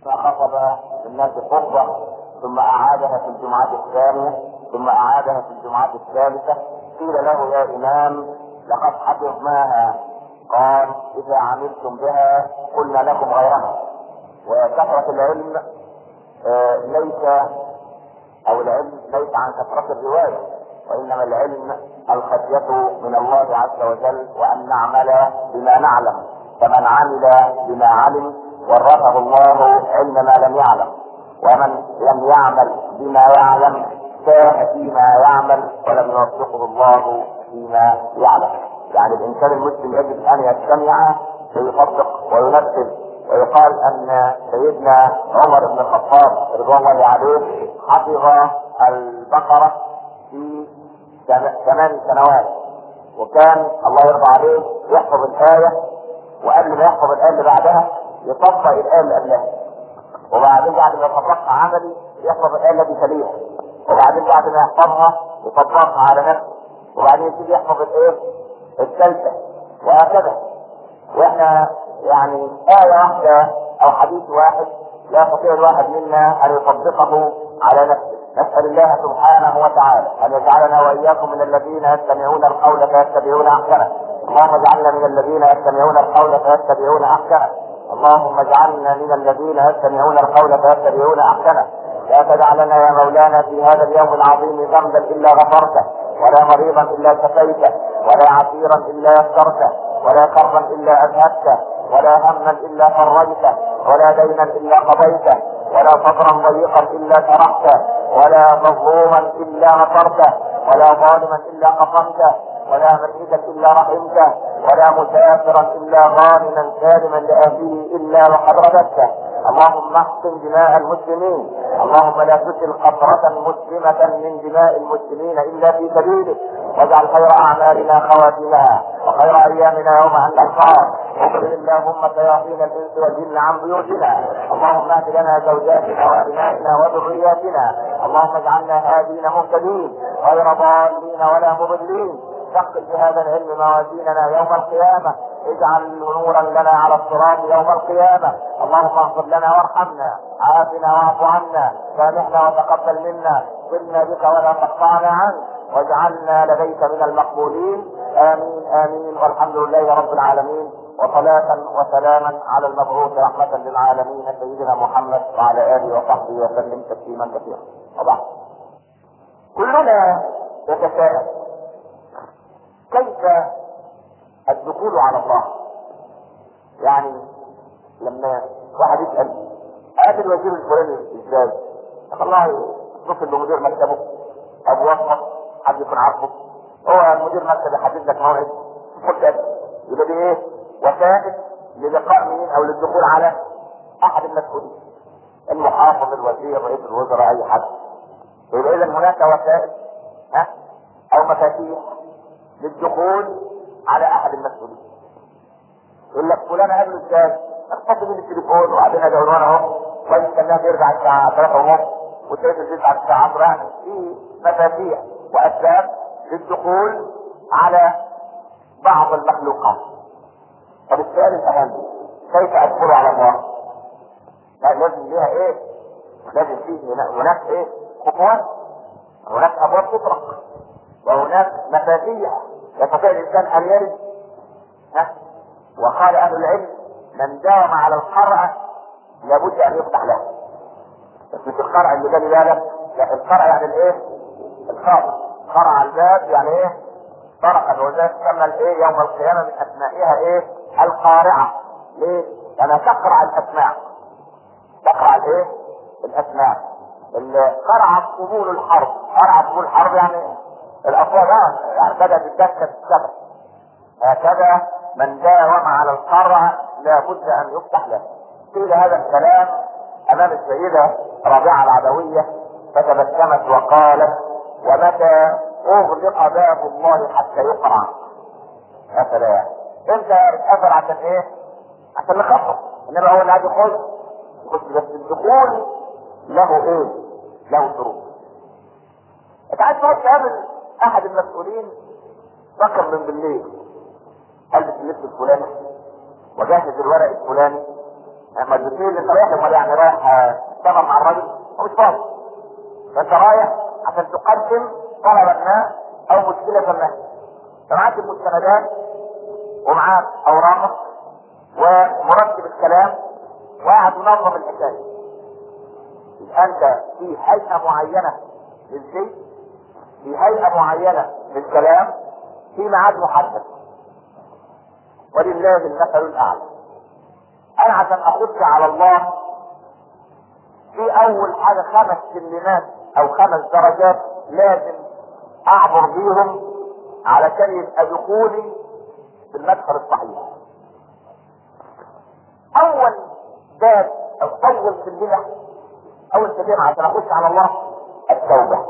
فخطب الناس خطبة ثم أعادها في الجمعة الثانية ثم أعادها في الجمعة الثالثة قيل له يا إمام لقد حفظناها قال إذا عملتم بها قلنا لكم غيرها وكثرة العلم آه، ليس أو العلم ليس عن كثرة الرواية وإنما العلم الخشية من الله عز وجل وأن نعمل بما نعلم فمن عمل بما علم ورثه الله علم ما لم يعلم ومن لم يعمل بما يعلم ساء فيما يعمل ولم يوفقه الله فيما يعلم يعني الانسان المسلم يجب ان يستمع ويطبق وينفذ ويقال ان سيدنا عمر بن الخطاب رضوان الله عليه حفظ البقره في ثمان سنوات وكان الله يرضى عليه يحفظ الايه وقبل ما يحفظ الايه اللي بعدها يطبق الايه اللي قبلها وبعدين بعد ما يطبقها عملي يحفظ الايه التي تليها وبعدين بعد ما يحفظها يطبقها على نفسه وبعدين يبتدي يحفظ الايه الثالثه وهكذا واحنا يعني آية واحدة أو حديث واحد لا يستطيع الواحد منا أن يطبقه على نفسه نسأل الله سبحانه وتعالى أن يجعلنا وإياكم من الذين يستمعون القول فيتبعون أحسنه اللهم اجعلنا من الذين يستمعون القول فيتبعون أحسنه اللهم اجعلنا من الذين يستمعون القول فيتبعون أحسنه لا تدع لنا يا مولانا في هذا اليوم العظيم ذنبا إلا غفرته ولا مريضا إلا شفيته ولا عسيرا إلا يسرته ولا كربا إلا أذهبته ولا هما إلا فرجته ولا دينا إلا قضيته ولا صدرا ضيقا إلا شرحته ولا مظلوما إلا نصرته ولا ظالما إلا قصمته ولا ميتا إلا رحمته ولا مسافرا إلا غانما سالما لأهله إلا وقد رددته اللهم احسن دماء المسلمين اللهم لا تسل قطرة مسلمة من دماء المسلمين إلا في سبيلك واجعل خير أعمالنا خواتمها وخير أيامنا يوم أن نلقاك اخرج اللهم شياطين الإنس والجن عن بيوتنا اللهم اهد لنا زوجاتنا وأبنائنا وذرياتنا اللهم اجعلنا هادين مهتدين غير ضالين ولا مضلين ثقل بهذا العلم موازيننا يوم القيامة اجعل نورا لنا على الصراط يوم القيامة اللهم اغفر لنا وارحمنا عافنا واعف عنا سامحنا وتقبل منا صلنا بك ولا تقطعنا عنك واجعلنا لديك من المقبولين امين امين والحمد لله رب العالمين وصلاة وسلاما على المبعوث رحمة للعالمين سيدنا محمد وعلى آله وصحبه وسلم تسليما كثيرا وبعد كلنا يتساءل كيف الدخول على الله يعني لما واحد يسأل قابل وزير الفلاني ازاي؟ والله اتصل بمدير مكتبه ابو وصفه حد يكون عارفه هو مدير مكتب يحدد لك موعد خد يبقى دي ايه؟ وسائل للقاء مين او للدخول على احد المسؤولين المحافظ الوزير رئيس الوزراء اي حد يبقى اذا هناك وسائل ها او مفاتيح للدخول على احد المسؤولين يقول لك فلان قابله ازاي؟ اتصل بيه بالتليفون وبعدين ادعو عنوان اهو واستناه يرجع الساعه 3 ونص وتلاقيه البيت على الساعه 10 يعني في مفاتيح واسباب للدخول على بعض المخلوقات طب السؤال الاهم كيف ادخل على الله؟ لا لازم ليها ايه؟ لازم فيه هناك ايه؟ خطوات هناك ابواب تطرق وهناك مفاتيح يستطيع الانسان ان يرد ها وقال اهل العلم من داوم على القرع لابد ان يفتح له بس مش القرع اللي جالي بالك لا القرع يعني الايه؟ الخاطر قرع الباب يعني ايه؟ طرقا وذلك تسمى الايه يوم القيامه من اسمائها ايه؟ القارعه ليه؟ لانها تقرع الاسماء تقرع الايه؟ الاسماء اللي قرع طبول الحرب قرع طبول الحرب يعني الاصوات يعني بدات الدكه تشتغل هكذا من داوم على القرع لابد ان يفتح له قيل هذا الكلام امام السيده رابعه العدويه فتبسمت وقالت ومتى اغلق باب الله حتى يقرع يا سلام انت اتقفل عشان ايه؟ عشان نخفف انما هو اللي عايز يخش يخش بس الدخول له ايه؟ له شروط انت عايز تروح تقابل احد المسؤولين فكر من بالليل البس اللبس الفلاني وجهز الورق الفلاني لما تقول انت رايح امال يعني رايح سفر مع الراجل هو مش فاضي فانت رايح عشان تقدم طلبا ما او مشكلة ما فمعاك المستندات ومعاك اوراقك ومرتب الكلام وقاعد منظم الحكايه يبقى انت في هيئه معينه للزي في هيئه معينه للكلام في ميعاد محدد ولله المثل الاعلى انا عشان اخش على الله في اول حاجه خمس سلمات او خمس درجات لازم اعبر بيهم علشان يبقى دخولي في المدخل الصحيح اول باب او اول سلمه اول سلمه عشان اخش على الله التوبه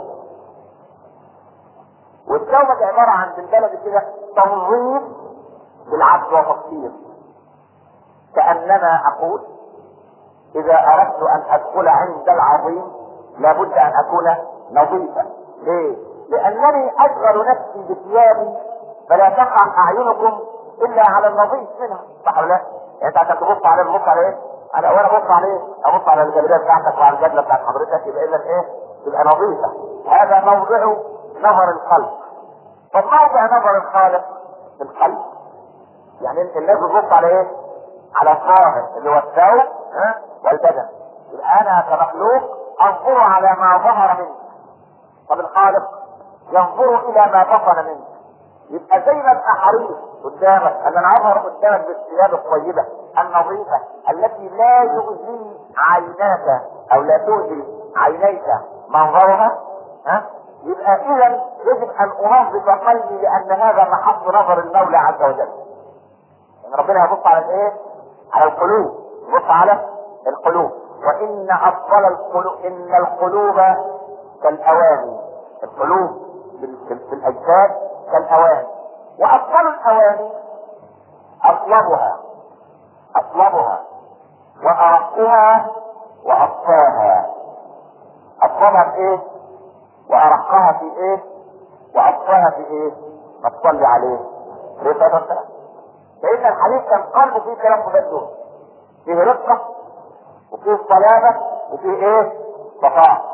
والتوبه دي عباره عن بالبلد كده تنظيم بالعبد وتفصيل كانما اقول اذا اردت ان ادخل عند العظيم لابد ان اكون نظيفا ليه لانني اشغل نفسي بثيابي فلا تقع اعينكم الا على النظيف منها صح ولا لا؟ يعني انت عشان تبص عليه تبص على ايه؟ انا وانا ابص عليه ابص على الجلابيه بتاعتك وعلى الجدله بتاعت حضرتك يبقى اذا ايه؟ تبقى نظيفه هذا موضع نظر القلب فموضع نظر الخالق في القلب يعني انت الناس بتبص على ايه؟ على الظاهر اللي هو الثوب ها والبدن يبقى انا كمخلوق انظر على ما ظهر منك طب الخالق ينظر الى ما بطن منك يبقى زي ما ابقى حريص قدامك ان انا اظهر قدامك بالثياب الطيبه النظيفه التي لا يؤذي عيناك او لا تؤذي عينيك منظرها ها يبقى اذا يجب ان انظف قلبي لان هذا محط نظر المولى عز وجل يعني ربنا يبص على الايه؟ على القلوب يبص على القلوب وان افضل القلوب ان القلوب كالاواني القلوب في الاجساد كالاواني وافضل الاواني اطلبها اطلبها وارقها واصفاها اطلبها في ايه وارقها في ايه واصفاها في ايه ما تصلي عليه رفقة فإن الحديث كان قلبه فيه كلام مبدل فيه رقة وفيه صلابة وفيه ايه صفاء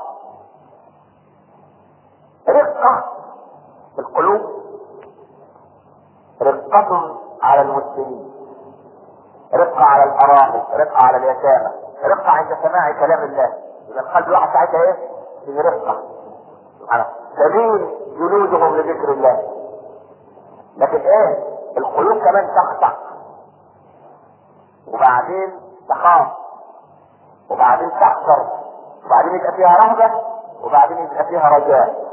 رقة في القلوب رقة على المسلمين رقة على الأراضي رقة على اليتامى رقة عند سماع كلام الله إذا القلب واحد ساعتها إيه؟ فيه رقة سبحانه سبيل جلودهم لذكر الله لكن إيه؟ القلوب كمان تخشع وبعدين تخاف وبعدين تحذر وبعدين يبقى فيها رهبة وبعدين يبقى فيها رجاء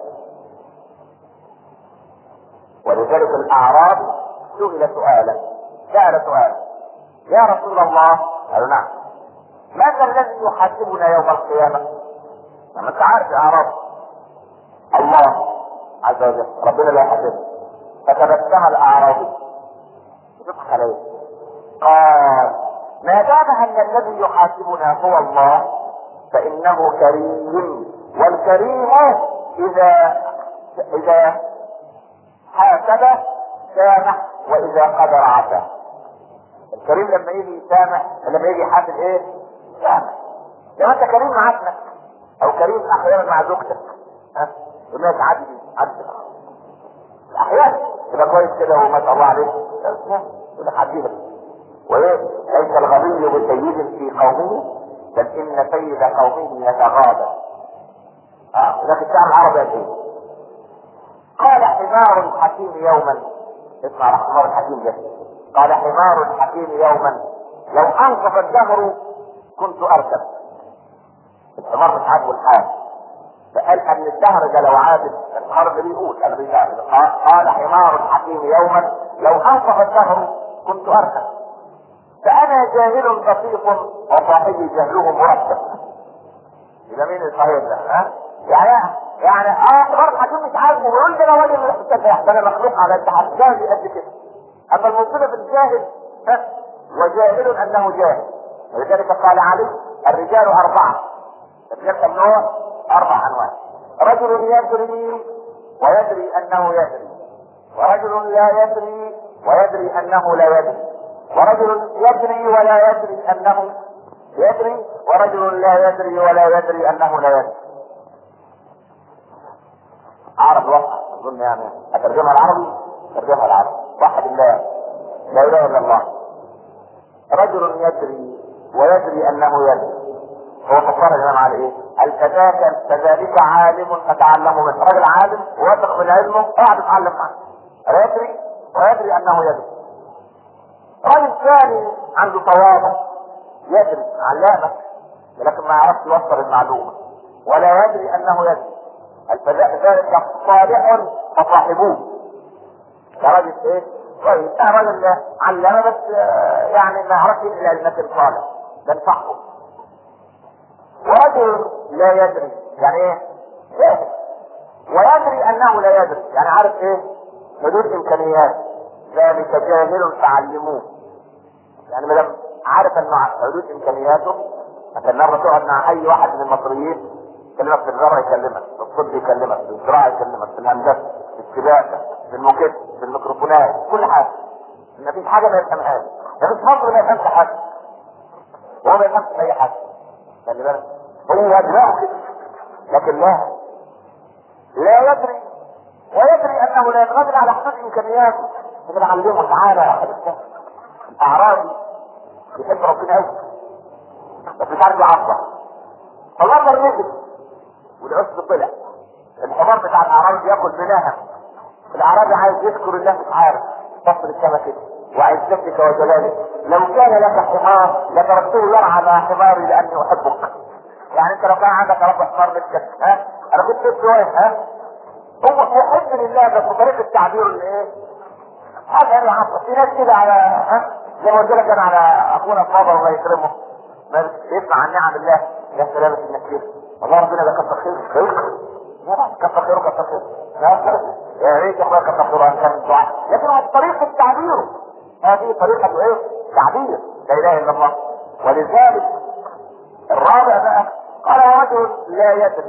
ولذلك الاعراب سئل سؤالا سأل سؤالا يا رسول الله قالوا نعم ماذا الذي يحاسبنا يوم القيامة؟ لما انت عارف الاعراب الله عز وجل ربنا لا يحاسبنا فتبسم الاعرابي يضحك عليه قال ما دام ان الذي يحاسبنا هو الله فانه كريم والكريم اذا اذا حاسب سامح واذا قدر عفا الكريم لما يجي يسامح لما يجي يحاسب ايه سامح لو انت كريم مع ابنك او كريم احيانا مع زوجتك ها يقول لك عدل عدل احيانا يبقى كويس كده وما شاء الله عليه يقول لك عديها وايه ليس الغبي بسيد في قومه بل ان سيد قومه يتغاضى اه لكن الشعب العربي يا سيدي قال حمار حكيم يوما اسمع حمار الحكيم ده قال حمار حكيم يوما لو انصف الدهر كنت اركب الحمار مش عاجبه الحال فقال ان الدهر ده لو عابد الحمار اللي بيقول انا بيقول قال حمار حكيم يوما لو انصف الدهر كنت اركب فانا جاهل بسيط وصاحبي جهله مرتب يبقى مين الصحيح ده ها يعني يعني اه حمار الحكيم مش عاجبه ويقول ده انا راجل ده انا مخلوق على التحدي قد كده اما المصيبه في الجاهل ها وجاهل انه جاهل ولذلك قال علي الرجال اربعه الرجال كم نوع؟ اربع انواع رجل يدري ويدري انه يدري ورجل لا يدري ويدري انه لا يدري ورجل يدري ولا يدري انه يدري ورجل لا يدري ولا يدري انه لا يدري عرب وقع اظن يعني اترجمها العربي اترجمها العربي وحد الله لا اله الا الله رجل يدري ويدري انه يدري هو فكر يا جماعه على ايه؟ قال كذاك كذلك عالم فتعلمه منه رجل عالم واثق من علمه قاعد يتعلم معه يدري ويدري انه يدري رجل ثاني عنده تواضع يدري علامك لكن ما يعرفش يوصل المعلومه ولا يدري انه يدري ذلك صالح فصاحبوه ده راجل ايه؟ كويس ده راجل علامه بس آه، يعني ما يعرفش الا المثل صالح ده صاحبه ورجل لا يدري يعني ايه؟ جاهل ويدري انه لا يدري يعني عارف ايه؟ حدود امكانيات ذلك جاهل فعلموه يعني مدام عارف انه حدود امكانياته مثلا مره تقعد مع اي واحد من المصريين يكلمك في الزرع يكلمك في الطب يكلمك في الزراعه يكلمك في الهندسه في السباكه في الموكيت في الميكروفونات كل حاجه ما فيش حاجه ما يفهمهاش ما فيش مصر ما يفهمش حاجه وهو ما يفهمش اي حاجه خلي بالك هو دماغه كده لكن لا لا يدري ويدري انه لا يتغادر على حدود امكانياته بنعلمه تعالى يا حبيبتي الاعرابي يحب ربنا قوي بس مش عارف يعبر فالنظر نزل والعشب طلع الحمار بتاع الاعرابي بياكل بناها الاعرابي عايز يذكر الله مش عارف بص للسما كده وعزتك وجلالك لو كان لك حمار لتركته يرعى مع حماري لاني احبك يعني انت لو كان عندك رب حمار مثلك ها انا كنت بس واقف ها هو يحب لله بس بطريقه تعبيره اللي ايه هذا يعني عصر في ناس كده على ها زي ما قلت لك انا على اخونا الفاضل الله يكرمه ما بيسمع عن نعم الله يا سلامة النكير والله ربنا ده كتر خير خير كتر خيره كتر خير يا ريت يا اخويا كتر خيره ان كان دعاء لكن هو طريقة تعبيره هذه طريقة ايه؟ تعبير لا اله الا الله ولذلك الرابع بقى قال رجل لا يدري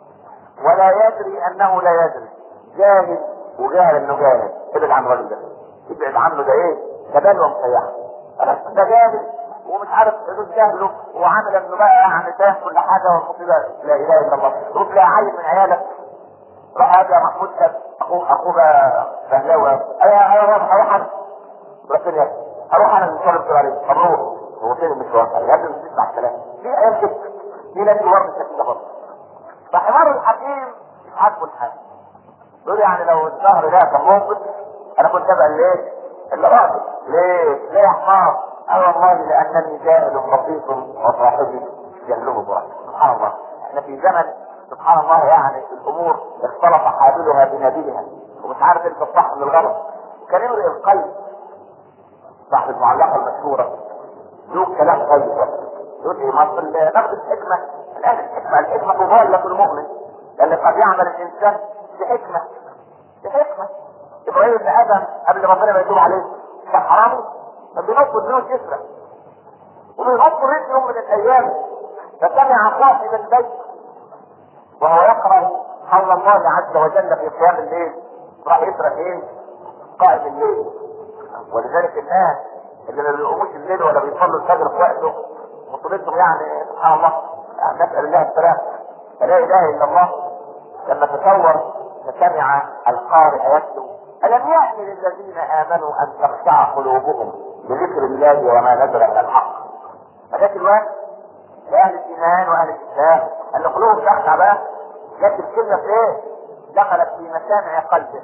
ولا يدري انه لا يدري جاهل وجاهل انه جاهل ابعد عن الراجل ده ابعد عنه ده ايه؟ ده بلوه مسيحه ده جاهل ومش عارف حدود جهله وعامل انه بقى يعني فاهم كل حاجه والمصيبه لا اله الا الله روح لا عيل من عيالك روح هذا محمود كان اخوه اخوه بقى فهلاوي انا انا رايح اروح انا ربنا يا اروح انا المشوار اللي عليه طب روح هو فين المشوار؟ لازم تسمع الكلام في عيال كده في ناس ورد كده برضه فحمار الحكيم مش عاجبه الحال يقول يعني لو الشهر ده كان ممكن انا كنت ابقى ليه؟ اللي راضي ليه؟ ليه يا حمار؟ اه والله لانني جاهل بسيط وصاحبي جهله برهن سبحان الله احنا في زمن سبحان الله يعني الامور اختلط حابلها بنابلها ومش عارف انت الصح من الغلط كان امرئ القيس صاحب المعلقه المشهوره له كلام طيب يقول ايه مصر ناخد الحكمه الان الحكمه الحكمه ضاله المؤمن لان قد يعمل الانسان بحكمه بحكمه ابراهيم بن ادم قبل ربنا ما يتوب عليه كان حرامي كان بينط البيوت يسرق وبيغطوا رجل يوم من الايام فسمع صاحب البيت وهو يقرا قول الله عز وجل في قيام الليل راح يسرق ايه؟ قائم الليل ولذلك الناس اللي ما بيقوموش الليل ولا بيصلوا الفجر في وقته مصيبتهم يعني سبحان الله يعني نسال الله السلام فلا اله الا الله لما تصور فسمع القارئ يتلو الم يأن للذين امنوا ان تخشع قلوبهم بذكر الله وما نزل من الحق فذاك الوقت لاهل الايمان واهل الاسلام ان قلوبهم تخشع بقى جت الكلمه في ايه؟ دخلت في مسامع قلبه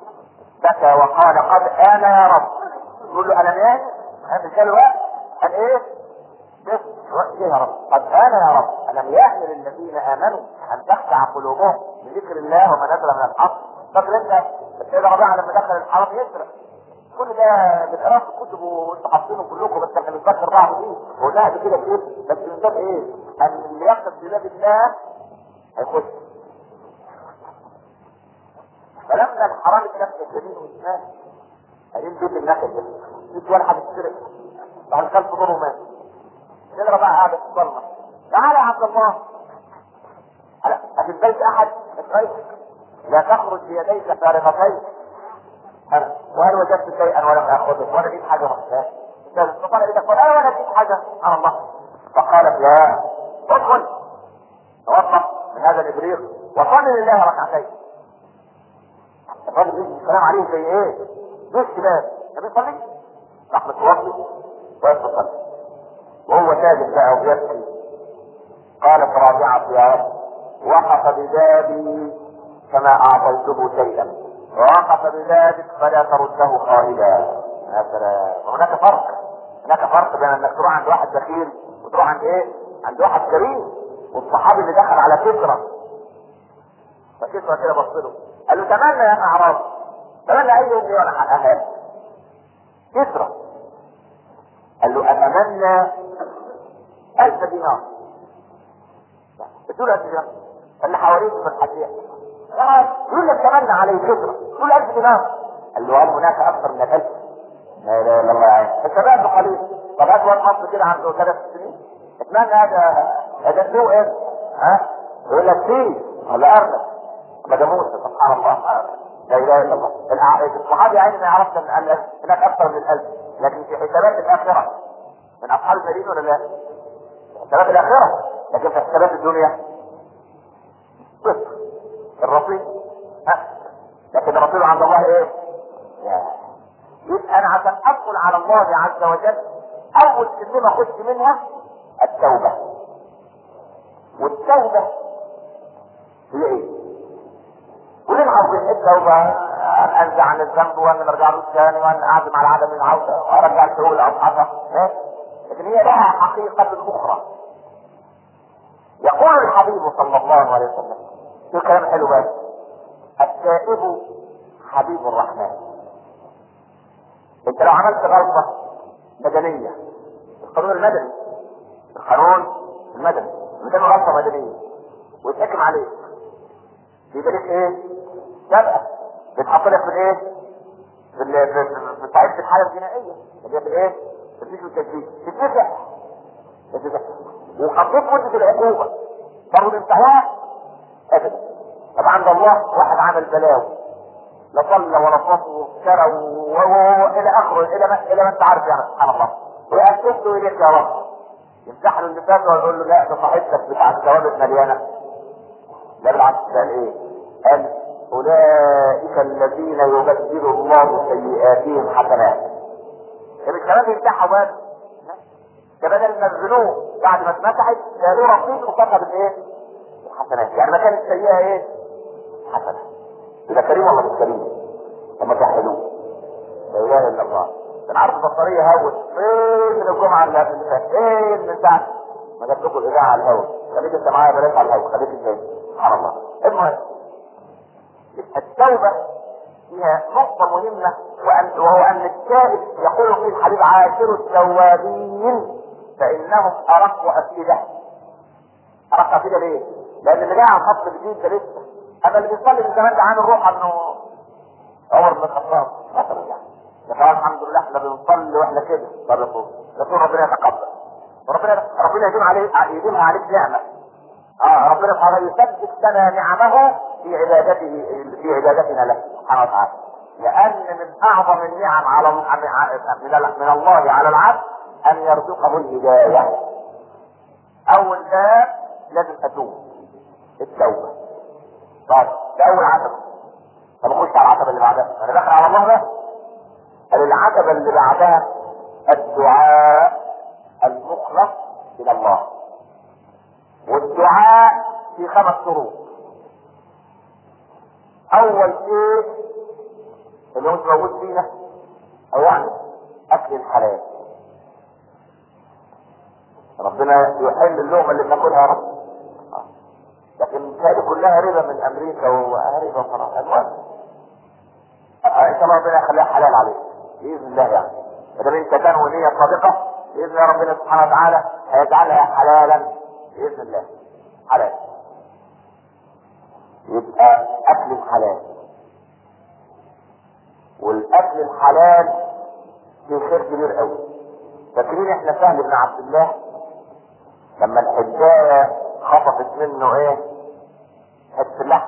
بكى وقال قد انا يا رب يقول له الم يأن هذا كان الوقت قال ايه؟ بس ايه يا رب قد انا يا رب الم يأن للذين امنوا ان تخشع قلوبهم بذكر الله وما نزل من الحق فاكر انت السيد ربيعه لما دخل الحرم يسرق كل ده بنقراه في الكتب وانتوا حاطينه كلكم بس احنا بنفكر بعض فيه وقلناها قبل كده كتير بس من باب ايه؟ ان اللي يقصد بباب الله هيخش فلما الحرام اتنفس يمين وشمال قايلين بيت النكد ده مش ولا حد يسرق بعد كان في دوره مات السيد ربيعه قاعد في الضلمه تعالى يا عبد الله أفي البيت أحد اسرائيل لا تخرج بيديك فارغتين وهل وجدت شيئا ولم اخذه ولا لقيت حاجه رحتها فقال اذا قال انا ولا لقيت حاجه على الله فقالت لا ادخل توضا من هذا الابريق وصلي لله ركعتين الراجل يجي السلام عليه زي ايه؟ زي الشباب ما بيصليش راح متوضي ويدخل يصلي وهو ساجد بقى وبيبكي قالت رابعة يا رب وقف ببابي كما اعطيته شيئا ووقف ببابك فلا ترده خائبا يا سلام هناك فرق هناك فرق بين انك تروح عند واحد بخيل وتروح عند ايه؟ عند واحد كريم والصحابي اللي دخل على كسرى فكسرى كده بص له قال له تمنى يا اعرابي تمنى اي امي وانا حققها لك. كسرى قال له اتمنى ألف دينار بتقول ألف دينار اللي حواليك من الحديث يقول لك تمنى عليه كسرى تقول ألف دينار قال له هل هناك أكثر من الألف لا اله الا الله يعني الشباب قليل طب هات واد مصر كده عنده ثلاث سنين اتمنى هذا هذا السوق ايه ها يقول لك فيه ولا ارنب ما جاموس سبحان الله لا اله الا الله الع- الصحابي عيني ما يعرفش ان أن هناك اكثر من الالف لكن في حسابات الاخره من اصحاب المدينه ولا لا؟ في حسابات الاخره لكن في حسابات الدنيا صفر الرصيد ها لكن الرصيد عند الله ايه؟ يا يبقى انا عشان ادخل على الله عز وجل اول كلمه اخش منها التوبه والتوبه هي ايه؟ وليه عاوزين التوبه ان انزع عن الذنب وان ارجع له ثاني وان اعزم على عدم العوده وارجع الشغل لاصحابها إيه؟ لكن هي لها حقيقه اخرى يقول الحبيب صلى الله عليه وسلم في كلام حلو بس التائب حبيب الرحمن انت لو عملت غلطة مدنية القانون المدني القانون المدني مثل غلطة مدنية ويتحكم عليك يبقى لك ايه؟ سابقة بتحط لك في الايه؟ في ال- في في- في صعيدة الحالة الجنائية اللي هي في الايه؟ في التفتيش والتجديد تتدفع تتدفع وحطيت مدة العقوبة برضه الانتهاء ابدا طب عند الله واحد عمل بلاوي لا صلى ولا صام واشترى والى اخره الى ما الى ما انت عارف يعني سبحان الله ويأتوب له اليك يا رب يمسح له اللي فات ويقول له لا ده صاحبتك بتاع الثوابت مليانه لا بالعكس قال ايه؟ قال اولئك الذين يبدل الله سيئاتهم حسنات طب الكلام يمسحها بس ده بدل ما الذنوب بعد ما اتمسحت ده له رصيد وفقد الايه؟ الحسنات يعني ما كانت سيئه ايه؟ حسنه يبقى كريم ولا مش كريم؟ لما تحلوه لا اله الا الله انا عارف البطاريه هوت فين من الجمعه اللي قبل اللي فاتت فين من ساعه ما جاب لكم الاذاعه على الهوا خليك انت معايا بلاش على الهوا خليك ازاي سبحان الله المهم يبقى التوبه فيها نقطة مهمة وأن وهو أن التائب يقول في الحديث عاشر التوابين فإنهم أرق أفئدة أرق أفئدة ليه؟ لأن اللي جاي على الخط الجديد ده لسه أما اللي بيصلي من زمان ده عامل روح إنه عمر بن الخطاب مثلا يعني فقال الحمد لله احنا بنصلي واحنا كده طب يقول يقول ربنا يتقبل وربنا ربنا يديم عليه يديمها عليك نعمه اه ربنا سبحانه يثبت لنا نعمه في عبادته في عبادتنا له سبحانه وتعالى لان من اعظم النعم على من من الله على العبد ان يرزقه الهدايه اول باب لازم اتوب التوبه طيب ده اول عتبه طب اخش على العتبه اللي بعدها انا داخل على الله بقى قال العتبه اللي بعدها الدعاء المخلص الى الله والدعاء في خمس شروط اول شيء اللي هو مش موجود فينا او يعني اكل الحلال ربنا يحل اللقمه اللي بناكلها يا رب لكن هذه كلها ربا من امريكا وربا فرنسا المهم ان شاء الله ربنا يخليها حلال عليك باذن الله يعني ما دام انت تنوي نيه صادقه باذن الله ربنا سبحانه وتعالى هيجعلها حلالا باذن الله حلال يبقى اكل الحلال والاكل الحلال في خير كبير قوي فاكرين احنا سهل بن عبد الله لما الحجايه خطفت منه ايه حته اللحم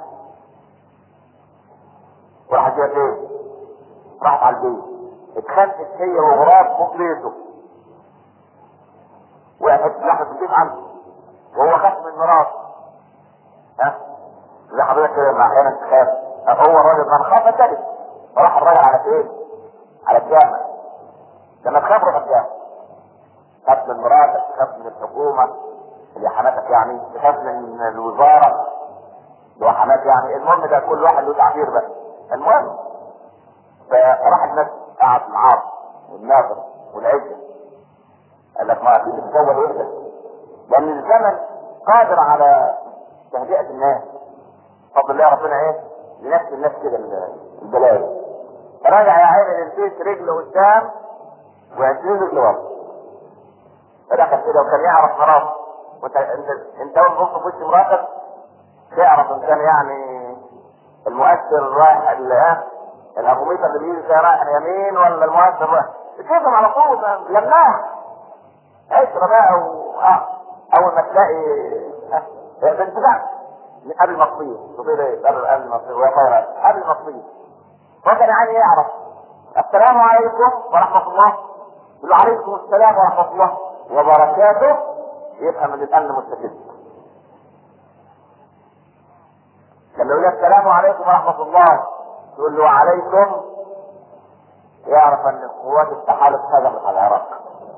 وراحت جايه فين راحت على البيت اتخانقت هي وغراب فوق بيته وقعت حته لحم في غريب عنه وهو خاف من مراته ها زي حضرتك كده لما احيانا تخاف هو الراجل من خاف تلف راح الراجل على فين؟ على الجامع لما تخاف روح الجامع تخاف من مراتك تخاف من الحكومه اللي حماتك يعني تخاف من الوزاره اللي هو حمات يعني المهم ده كل واحد له تعبير بس المهم فراح الناس قعد معاه والناظر والعزة قال لك ما اكيد الجو يهدى لان الزمن قادر على تهدئة الناس فضل الله ربنا ايه لنفس الناس كده البلاوي راجع يا عيني للبيت رجله قدام وعشرين رجل ورا فدخل كده وكان يعرف مراته وانت انت انت اول ما في وش مراتك تعرف ان كان يعني المؤثر رايح الهرميطه اللي بيجي فيها رايح يمين ولا المؤثر رايح تشوفهم على طول لماح عشرة بقى او اه اول ما تلاقي اه بانتباه من قبل ما تصير تصير ايه قبل قبل ما تصير وهي خير قبل ما تصير وكان يعني يعرف السلام عليكم ورحمة الله يقول له عليكم السلام ورحمة الله وبركاته يبقى من الأمن مستفيد لما يقول السلام عليكم ورحمة الله تقول له وعليكم يعرف ان قوات التحالف هجمت على العراق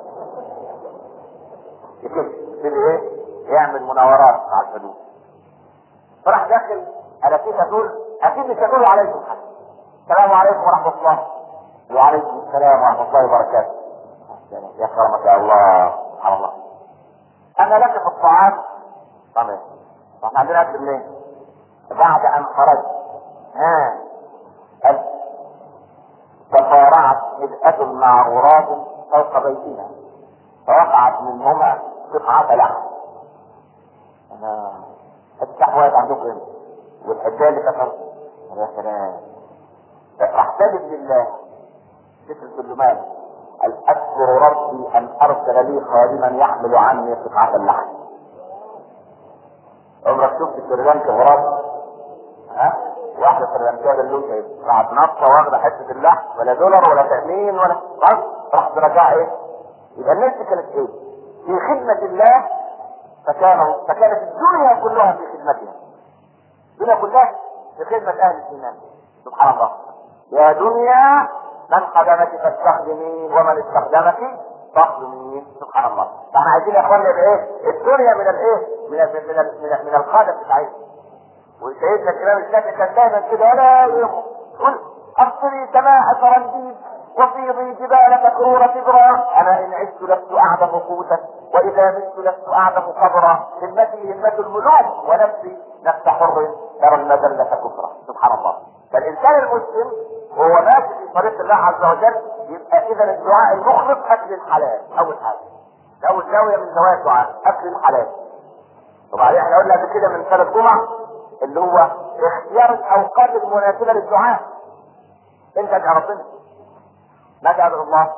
يكتب ايه يعمل مناورات مع الحدود فراح داخل انا كيف اقول اكيد مش هقول عليكم حاجه السلام عليكم ورحمه الله وعليكم السلام ورحمه الله وبركاته يا كرمك يا الله سبحان الله انا لك في الطعام طبعا احنا عندنا اكل منين؟ بعد ان خرج ها تفارعت هدأة مع غراب فوق بيتنا فوقعت منهما قطعة لحم انا التحوات عندكم هنا والحجاج اللي كفر يا سلام احتجب لله ذكر السلمان اذكر ربي ان ارسل لي خادما يحمل عني قطعة اللحم عمرك شفت سريلانكا غراب ها واحدة سريلانكا اللون ايه راحت نطة واخدة حتة اللحم ولا دولار ولا تأمين ولا بس راح ترجع ايه يبقى الناس دي كانت ايه في خدمة الله فكانوا فكانت الدنيا كلها في خدمتها الدنيا كلها في خدمة اهل الايمان سبحان الله يا دنيا من خدمك فاستخدمي ومن استخدمك فاخدمي سبحان الله فاحنا عايزين يا اخوانا يبقى ايه الدنيا من الايه من ال من ال من, ال من الخادم بتاعتنا وسيدنا الامام الشافعي كان دايما كده ولا يقول ابصري سماء ترنديد وفيضي جبال مكرورة كبرى انا ان عشت لست اعدم قوتا واذا مت لست اعدم قبرا همتي همة الملوك ونفسي نفس حر ترى المذلة كفرا سبحان الله فالانسان المسلم وهو ماشي في طريق الله عز وجل يبقى اذا الدعاء المخلص اكل الحلال اول حاجه اول زاويه من زوايا الدعاء اكل الحلال وبعدين احنا قلنا قبل كده من ثلاث جمع اللي هو اختيار الاوقات المناسبه للدعاء انت ادعي ربنا ماذا ادعو الله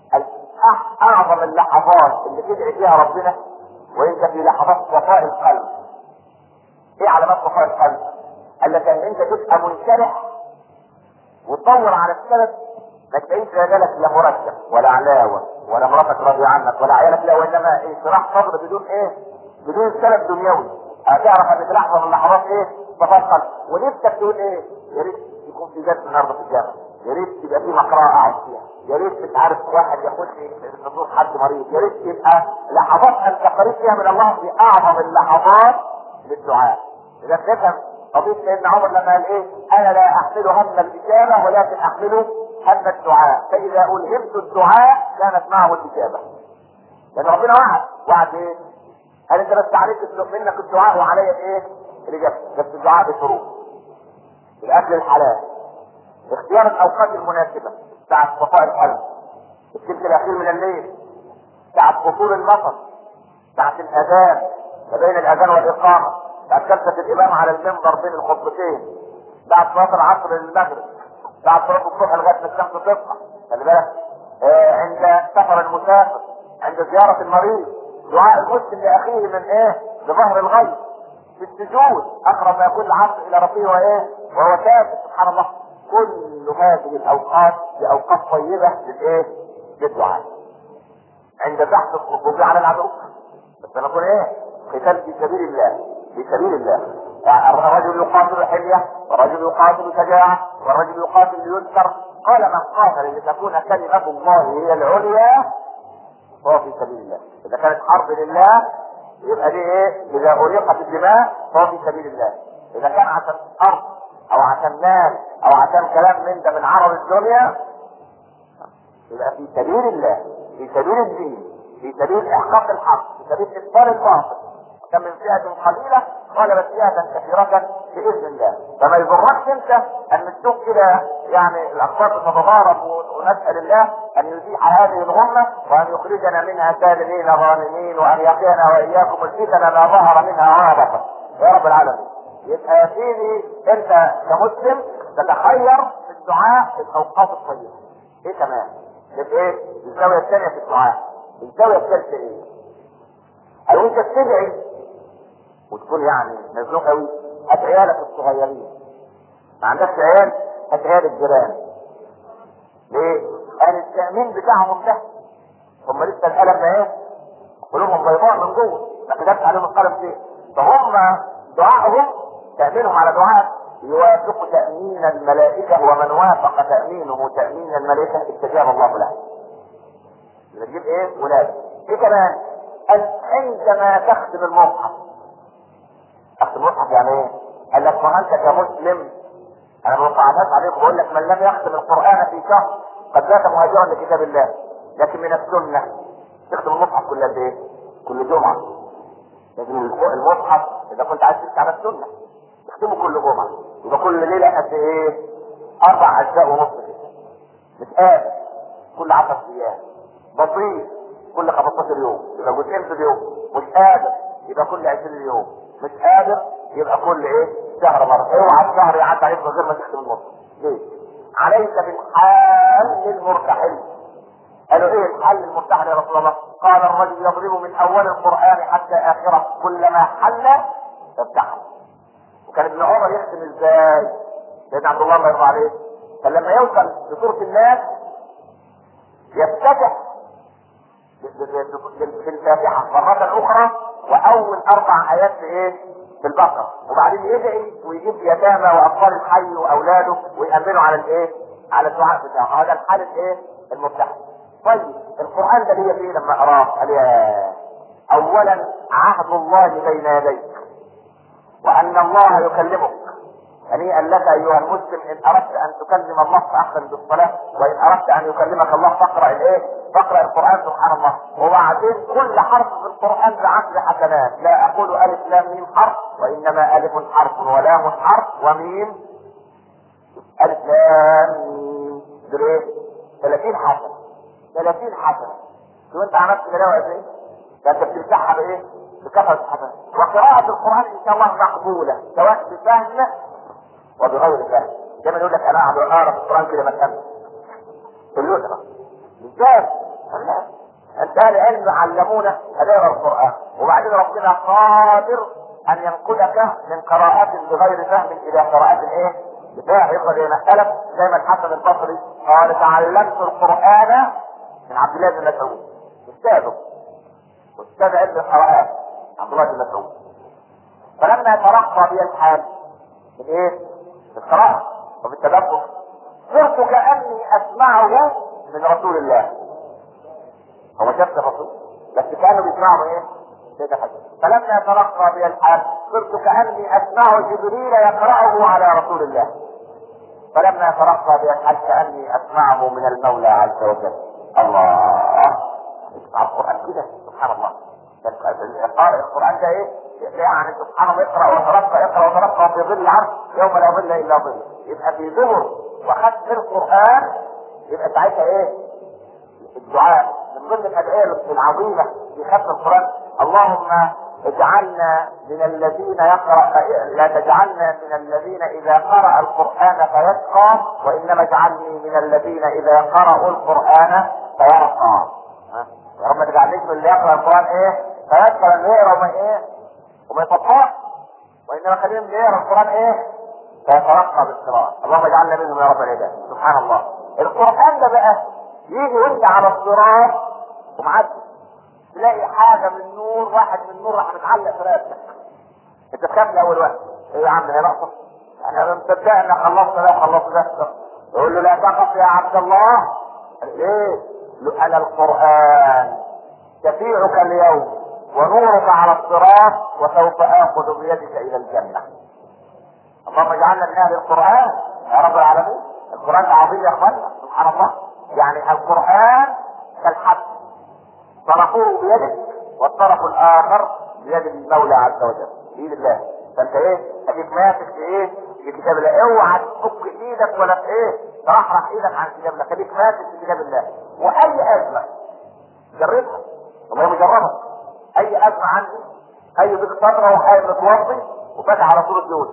اعظم اللحظات اللي تدعي فيها ربنا وانت في لحظات صفاء القلب ايه علامات صفاء القلب قال لك ان انت تبقى منشرح وتدور على السبب ما تلاقيش رجالك لا مرتب ولا علاوه ولا مراتك راضيه عنك ولا عيالك لا وانما انشراح صدر بدون ايه؟ بدون سبب دنيوي هتعرف ان في لحظه من اللحظات ايه؟ تفصل ونفسك تقول ايه؟ يا ريت يكون في درس النهارده في الجامعه يا ريت تبقى في مقرأة اقعد فيها يا ريت مش عارف واحد ياخد لي نصوص حد مريض يا ريت تبقى لحظات انت قريب فيها من الله في اعظم اللحظات للدعاء اذا تفهم قضية سيدنا عمر لما قال ايه انا لا احمل هم الاجابة ولكن احمل هم الدعاء فاذا الهمت الدعاء كانت معه الاجابة لان ربنا وعد وعد ايه هل انت بس عليك منك الدعاء وعلي ايه الاجابة بس الدعاء بشروط الاكل الحلال اختيار الاوقات المناسبة ساعة صفاء القلب الثلث الاخير من الليل ساعة فصول المطر ساعة الاذان ما بين الاذان والاقامة بعد جلسة الإمام على المنبر بين الخطبتين بعد صلاة العصر للمغرب بعد صلاة الصبح لغاية ما الشمس تطلع خلي بالك آه عند سفر المسافر عند زيارة المريض دعاء المسلم لأخيه من إيه؟ بظهر الغيب في السجود أقرب ما يكون العبد إلى ربه وإيه؟ وهو ساجد سبحان الله كل هذه الأوقات بأوقات طيبة للإيه؟ للدعاء عند بحث الخطوب على العدو بس لما يكون ايه قتال في سبيل الله في سبيل الله يعني الرجل يقاتل حلية والرجل يقاتل شجاعة والرجل يقاتل ليذكر قال من قاتل لتكون كلمة الله هي العليا فهو في سبيل الله إذا كانت حرب لله يبقى دي ايه إذا أريقت الدماء فهو في سبيل الله إذا كان عشان أرض أو عشان مال أو عشان كلام من ده من عرض الدنيا يبقى في سبيل الله في سبيل الدين في سبيل إحقاق الحق في سبيل إبطال الباطل كم من فئة قليلة غلبت فئة كثيرة بإذن الله فما يضركش أنت أن تشوف كده يعني الأخبار تتضارب ونسأل الله أن يزيح هذه الغمة وأن يخرجنا منها سالمين غانمين وأن يقينا وإياكم الفتن ما ظهر منها وما بطن يا رب العالمين يبقى يا سيدي أنت كمسلم تتخير في الدعاء في الأوقات الطيبة إيه كمان؟ ايه؟ الزاوية الثانية في الدعاء الزاوية الثالثة إيه؟ أو أنت بتدعي وتكون يعني مزنوق قوي هات عيالك الصغيرين ما عندكش عيال هات عيال الجيران ليه؟ قال التأمين بتاعهم ده هم لسه القلم ما ايه؟ قلوبهم بيضاء من جوه ما كتبش عليهم القلم فيه فهم دعائهم تأمينهم على دعاء يوافق تأمين الملائكة ومن وافق تأمينه تأمين الملائكة استجاب الله له. نجيب ايه؟ ولاد. ايه كمان؟ قال عندما تختم المصحف اختم المصحف يعني ايه؟ قال لك ما انت كمسلم انا بوقعتات عليك بقول لك من لم يختم القران في شهر قد مات مهاجرا لكتاب الله لكن من السنه تختم المصحف كل قد ايه؟ كل جمعه لكن المصحف اذا كنت عايز تمشي على السنه تختمه كل جمعه يبقى كل ليله قد ايه؟ اربع اجزاء ونص كده متقابل كل 10 ايام بسيط كل 15 يوم يبقى جزئين في اليوم مش قادر يبقى كل 20 يوم مش قادر يبقى كل ايه شهر مرة اوعى الشهر يعدي عليك من غير ما تختم النص ليه عليك بالحال المرتحل قالوا ايه الحل المرتحل يا رسول الله قال الرجل يضرب من اول القران حتى اخره كلما حل افتحه وكان ابن عمر يختم ازاي سيدنا عبد الله الله يرضى عليه كان لما يوصل لسوره الناس يفتتح في الفاتحة مرة أخرى وأول أربع آيات في إيه؟ في البقرة وبعدين يدعي ويجيب يتامى وأطفال الحي وأولاده ويأمنوا على الإيه؟ على الدعاء بتاعه هذا الحال الإيه؟ المفتاح طيب القرآن ده ليه فيه لما أراه قال يا أولا عهد الله بين يديك وأن الله يكلمك هنيئا لك ايها المسلم ان اردت ان تكلم الله فاحسن بالصلاه وان اردت ان يكلمك الله فاقرا الايه؟ فاقرا القران سبحان الله وبعدين كل حرف في القران بعشر حسنات لا اقول الف لام ميم حرف وانما الف حرف ولام حرف وميم الف لام ميم دول ايه؟ 30 حسنه 30 حسنه شو انت عملت كده وقت ايه؟ ده انت بتمسحها بايه؟ بكثره الحسنات وقراءه القران ان شاء الله مقبوله سواء بفهم وبغير فهم دايما يقول لك انا اقعد اقرا في القران كده ما افهمش في اليسرى ازاي؟ انت اهل العلم علمونا هدايا القران وبعدين ربنا قادر ان ينقلك من قراءات بغير فهم الى قراءات ايه؟ بفهم يبقى زي ما سلف زي ما الحسن البصري قال تعلمت القران من عبد الله بن مسعود استاذه استاذ علم القراءات عبد الله بن مسعود فلما ترقى بي الحال من ايه؟ بالقراءة وبالتدبر صرت كأني أسمعه من رسول الله هو شاف الرسول بس كانوا بيسمعوا ايه؟ سيدة حسن فلما ترقى بي الحال صرت كأني أسمع جبريل يقرأه على رسول الله فلما ترقى بي الحال كأني أسمعه من المولى عز وجل الله اسمع القرآن كده سبحان الله قارئ القرآن ده ايه؟ يعني سبحان الله اقرا وترقى اقرا وترقى في ظل العرش يوم لا ظل الا ظل يبقى في ظهر وختم القران يبقى ساعتها ايه؟ الدعاء من ضمن الادعيه العظيمه في ختم القران اللهم اجعلنا من الذين يقرا لا تجعلنا من الذين اذا قرا القران فيشقى وانما اجعلني من الذين اذا قرأوا القران فيرقى يا رب ما تجعلنيش من اللي يقرا القران ايه؟ فيشقى لانه يقرا وما ايه؟ وما يطبقش وانما خلينا من يقرا القران ايه؟ فيترقى بالقراءه اللهم اجعلنا منهم يا رب العباد سبحان الله القران ده بقى يجي وانت على الصراط ومعدي تلاقي حاجه من نور واحد من نور راح متعلق في راسك انت تخاف لاول وقت ايه يا عم هي ناقصه انا مصدق ان خلصت ده خلصت ده يقول له لا تقف يا عبد الله ليه؟ له انا القران شفيعك اليوم ونورك على الصراط وسوف اخذ بيدك الى الجنه اللهم اجعلنا من اهل القران يا رب العالمين القران عظيم يا اخوانا سبحان الله يعني القران كالحب طرفه بيدك والطرف الاخر بيد المولى عز وجل بايد الله فانت ايه اديك ماسك في ايه في كتاب الله اوعى تفك ايدك ولا في ايه ترحرح ايدك عن كتاب الله خليك ماسك في كتاب الله واي ازمه جربها والله مجربها اي ازمه عندي اي بيك صدره وحي متوضي وفتح على طول الجول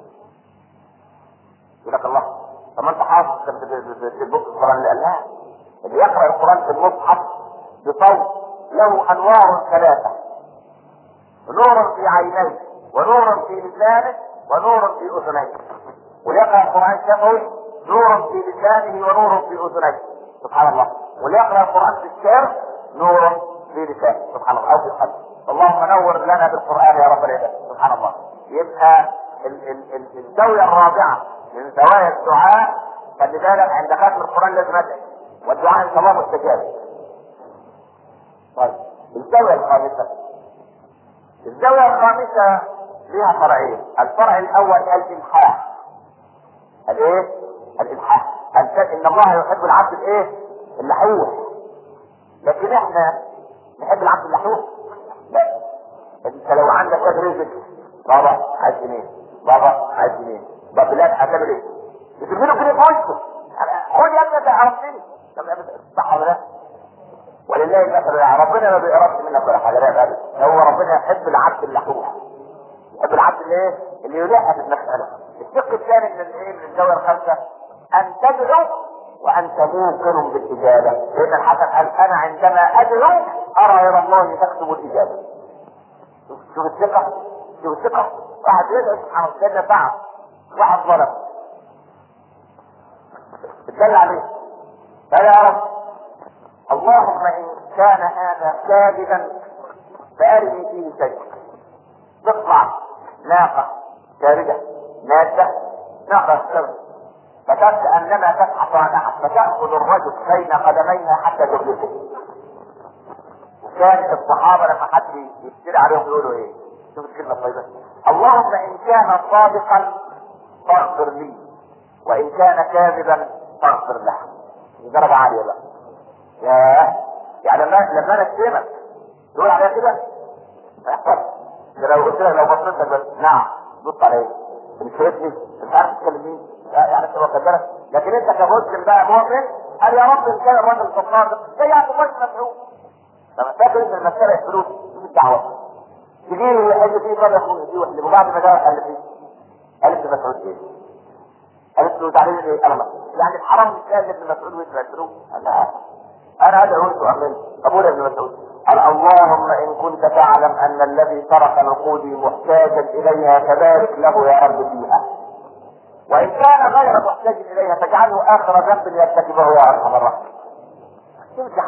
يقول لك الله طب ما انت حافظ في البوك القران اللي قالها اللي يقرا القران في المصحف بصوت له انوار ثلاثه نور في عينيه ونور في لسانه ونور في اذنيه وليقرا القران شفوي نور في لسانه ونور في اذنيه سبحان الله وليقرا القران في الشعر نور في لسانه سبحان الله او في القلب اللهم نور لنا بالقران يا رب العباد سبحان الله يبقى ال- ال- ال- الزاويه الرابعه من زوايا الدعاء خلي بالك عند ختم القران لازم ادعي والدعاء ان شاء الله مستجاب طيب الزاويه الخامسه الزاويه الخامسه لها فرعين الفرع الاول الالحاح الايه الالحاح أن ان الله يحب العبد الايه اللحوح لكن احنا نحب العبد اللحوح لا انت لو عندك واد رزق بابا عايز جنيه بابا عايز جنيه بابا بلاد هتعمل ايه؟ بترمي له جنيه في وشه خد يا ابني ده عرفتني طب صح ولا لا؟ ولله المثل الاعلى ربنا ما بيقربش منك ولا حاجه لا ابدا هو ربنا يحب العبد اللحوح يحب العبد اللي ايه؟ اللي يلح في المساله الشق الثاني من الايه من الزاويه الخامسه ان تدعو وانت موقن بالاجابه لان الحسن قال انا عندما ادعو ارى الى الله تكتب الاجابه شوف شوف الثقه شوف الثقه واحد يدعو سبحان الله سيدنا سعد واحد ظلم اتدلع عليه قال يا رب اللهم ان كان هذا كاذبا فارني فيه شيء تطلع ناقه شارده ماده ناقه السبب فكأنما تبحث عن احد فتأخذ الرجل بين قدميها حتى تغلقه وكان الصحابة لما حد يشتري عليهم يقولوا ايه؟ شوف الكلمة الطيبة اللهم ان كان صادقا فاغفر لي وان كان كاذبا فاغفر له دي درجة عالية بقى ياه يعني لما لما انا اشتمك تقول عليها كده ما يحصل ده لو قلت لك لو بصيت لك بس نعم بص عليا مش شايفني مش عارف تتكلم مين يعني انت واخد بالك لكن انت كمسلم بقى مؤمن قال يا رب ان كان الراجل صادق زي عبد الله بن مسعود لما فاكر ان المساله فلوس مش الدعوه تجي له يحل فيه طب يا اخويا دي واحده وبعد ما جاء قال فيه قالت ابن مسعود ايه؟ قالت له تعالى ايه؟ انا يعني الحرام مش قال ابن مسعود ويدفع الفلوس؟ انا انا ادعو انت امن اقول ابن مسعود قال اللهم ان كنت تعلم ان الذي ترك نقودي محتاجا اليها فبارك له يا رب فيها وان كان غير محتاج اليها فاجعله اخر ذنب يرتكبه يا ارحم الراحمين. ترجع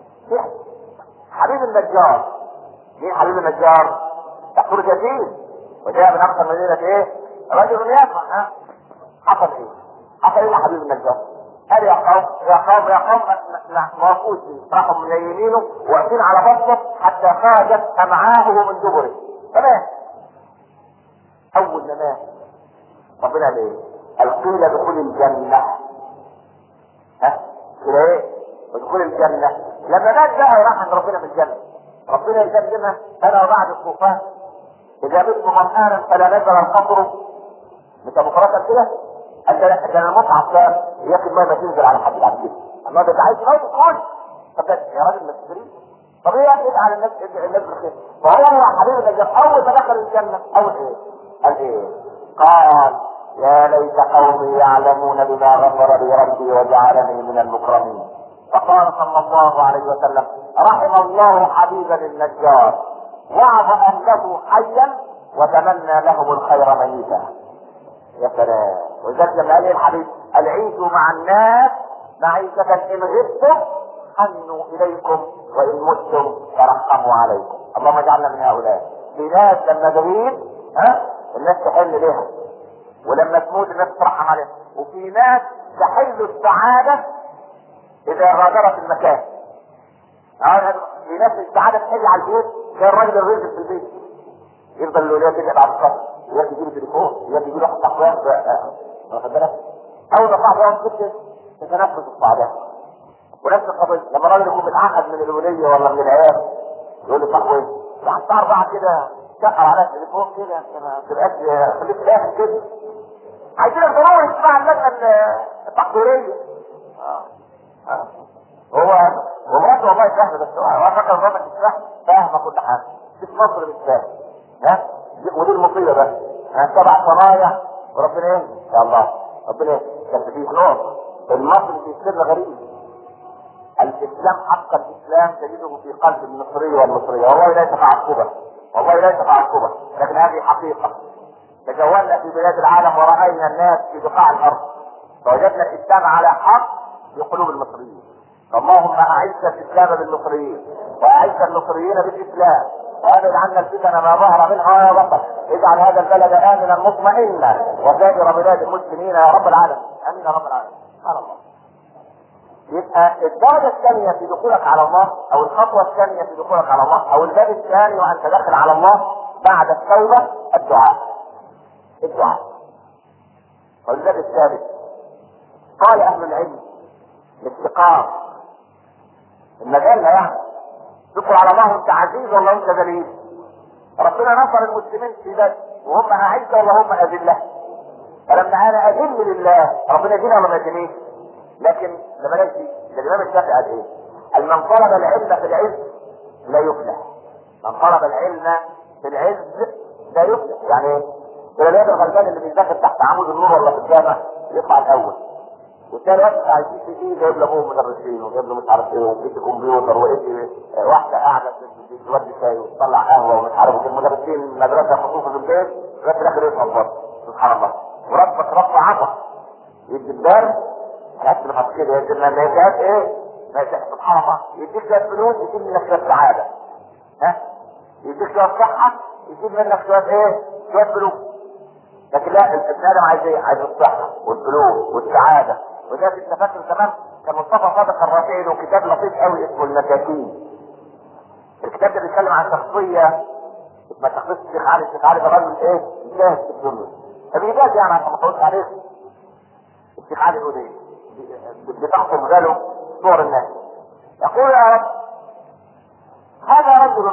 حبيب النجار مين حبيب النجار؟ يحفر جديد وجاء من اقصى مدينه ايه؟ رجل يفرح ها حصل ايه؟ حصل ايه يا حبيب النجار؟ قال يا قوم يا قوم يا قوم ما وقفوش راحوا من يمينه واقفين على بطنه حتى خرجت امعاءه من دبره فمات اول ما مات ربنا قال ايه؟ قال قيل ادخل الجنه ها؟ كده ايه؟ ادخل الجنه لما مات بقى وراح عند ربنا في الجنه ربنا يكلمها انا وبعد الطوفان اذا بت مرآنا فلا نزل القطر مش ابو فراسه كده قال ده ده انا مصعب كام ياخد ما تنزل على حد بعد كده اما ده عايز موت كل طب ده يا راجل ما تشتريش طب ايه يعني على الناس الناس بالخير فهو حبيبي النجار اول ما دخل الجنه اول ايه؟ قال ايه؟ قال يا ليت قومي يعلمون بما غفر لي ربي وجعلني من المكرمين فقال صلى الله عليه وسلم رحم الله حبيبا النجار وعظ اهله حيا وتمنى لهم الخير ميتا يا سلام ولذلك لما قال ايه الحبيب قال عيشوا مع الناس معيشة ان غبتم حنوا اليكم وان متم ترحموا عليكم اللهم اجعلنا من هؤلاء في ناس لما تغيب ها الناس تحل لها ولما تموت الناس ترحم عليها وفي ناس تحل السعاده اذا غادرت المكان اه في ناس السعاده تحل على البيت زي الراجل الرزق في البيت يفضل الولاد كده بعد الصف يجي يجيله تليفون يجي يجيله حتى اخوان واخد بالك اول ما صاحبه يقعد كده تتنفس الصعدات ونفس القضيه لما الراجل يكون متعقد من الوليه ولا من العيال يقول لي صاحبه ايه؟ راح الساعه 4 كده شقر على التليفون كده انت ما تبقاش خليك داخل كده عايزين ضروري تسمع اللجنه التحضيريه اه اه هو ومراته والله فاهمه بس هو فاكر مراتك مش فاهمه فاهمه كل حاجه في مصر مش فاهم ها ودي المصيبه بس ها سبع صنايع وربنا ايه يا الله ربنا ايه كان في نور المصري في سر غريب الاسلام حق الاسلام تجده في قلب المصري والمصريه والله ليس تعصبا والله ليس تعصبا لكن هذه حقيقه تجولنا في بلاد العالم ورأينا الناس في بقاع الأرض فوجدنا الإسلام على حق في قلوب المصريين اللهم أعز الإسلام بالمصريين وأعز المصريين بالإسلام وأبعد عنا الفتن ما ظهر منها وما بطن اجعل هذا البلد آمنا مطمئنا وسائر بلاد المسلمين يا رب العالمين آمين يا رب العالمين سبحان الله يبقى الدرجة الثانية في دخولك على الله أو الخطوة الثانية في دخولك على الله أو الباب الثاني وأنت داخل على الله بعد التوبة الدعاء الدعاء والباب الثالث قال اهل العلم الافتقار المجال لا يعني تدخل على الله انت عزيز ولا انت ذليل ربنا نصر المسلمين في بدر وهم اعزه ولا هم اذله فلما انا اذل لله ربنا يدينا ولا ما يدينيش لكن لما نجي الامام الشافعي قال ايه؟ قال من طلب العلم في العز لا يفلح من طلب العلم في العز لا يفلح يعني ايه؟ الولاد الغلبان اللي بيذاكر تحت عمود النور ولا في الجامع يطلع الاول والتاني يطلع يجيب في ايه جايب له مدرسين وجايب له مش عارف ايه وفي كمبيوتر وايه واحده قاعده تودي شاي وتطلع قهوه ومش عارف المدرسين مدرسه خصوصا في البيت لغايه الاخر يفهم برضه سبحان الله وربك رب عطا يدي الدار تحس لما كده يدي لنا ما يجيش ايه ما يجيش سبحان الله يديك شويه فلوس يجيب منك شويه سعاده ها يديك شويه صحه يجيب منك شويه ايه شويه فلوس لكن لا ابن ادم عايز ايه؟ عايز الصحه والفلوس والسعاده وده انت فاكر كمان كان مصطفى صادق الرافعي له كتاب لطيف قوي اسمه المساكين الكتاب ده بيتكلم عن شخصيه ما شخصيه الشيخ علي الشيخ علي ده راجل ايه؟ جاهز في الدنيا فبيجاز يعني عشان ما تقولش عليه الشيخ علي يقول ايه؟ بتحصل باله صور الناس يقول يا رب هذا رجل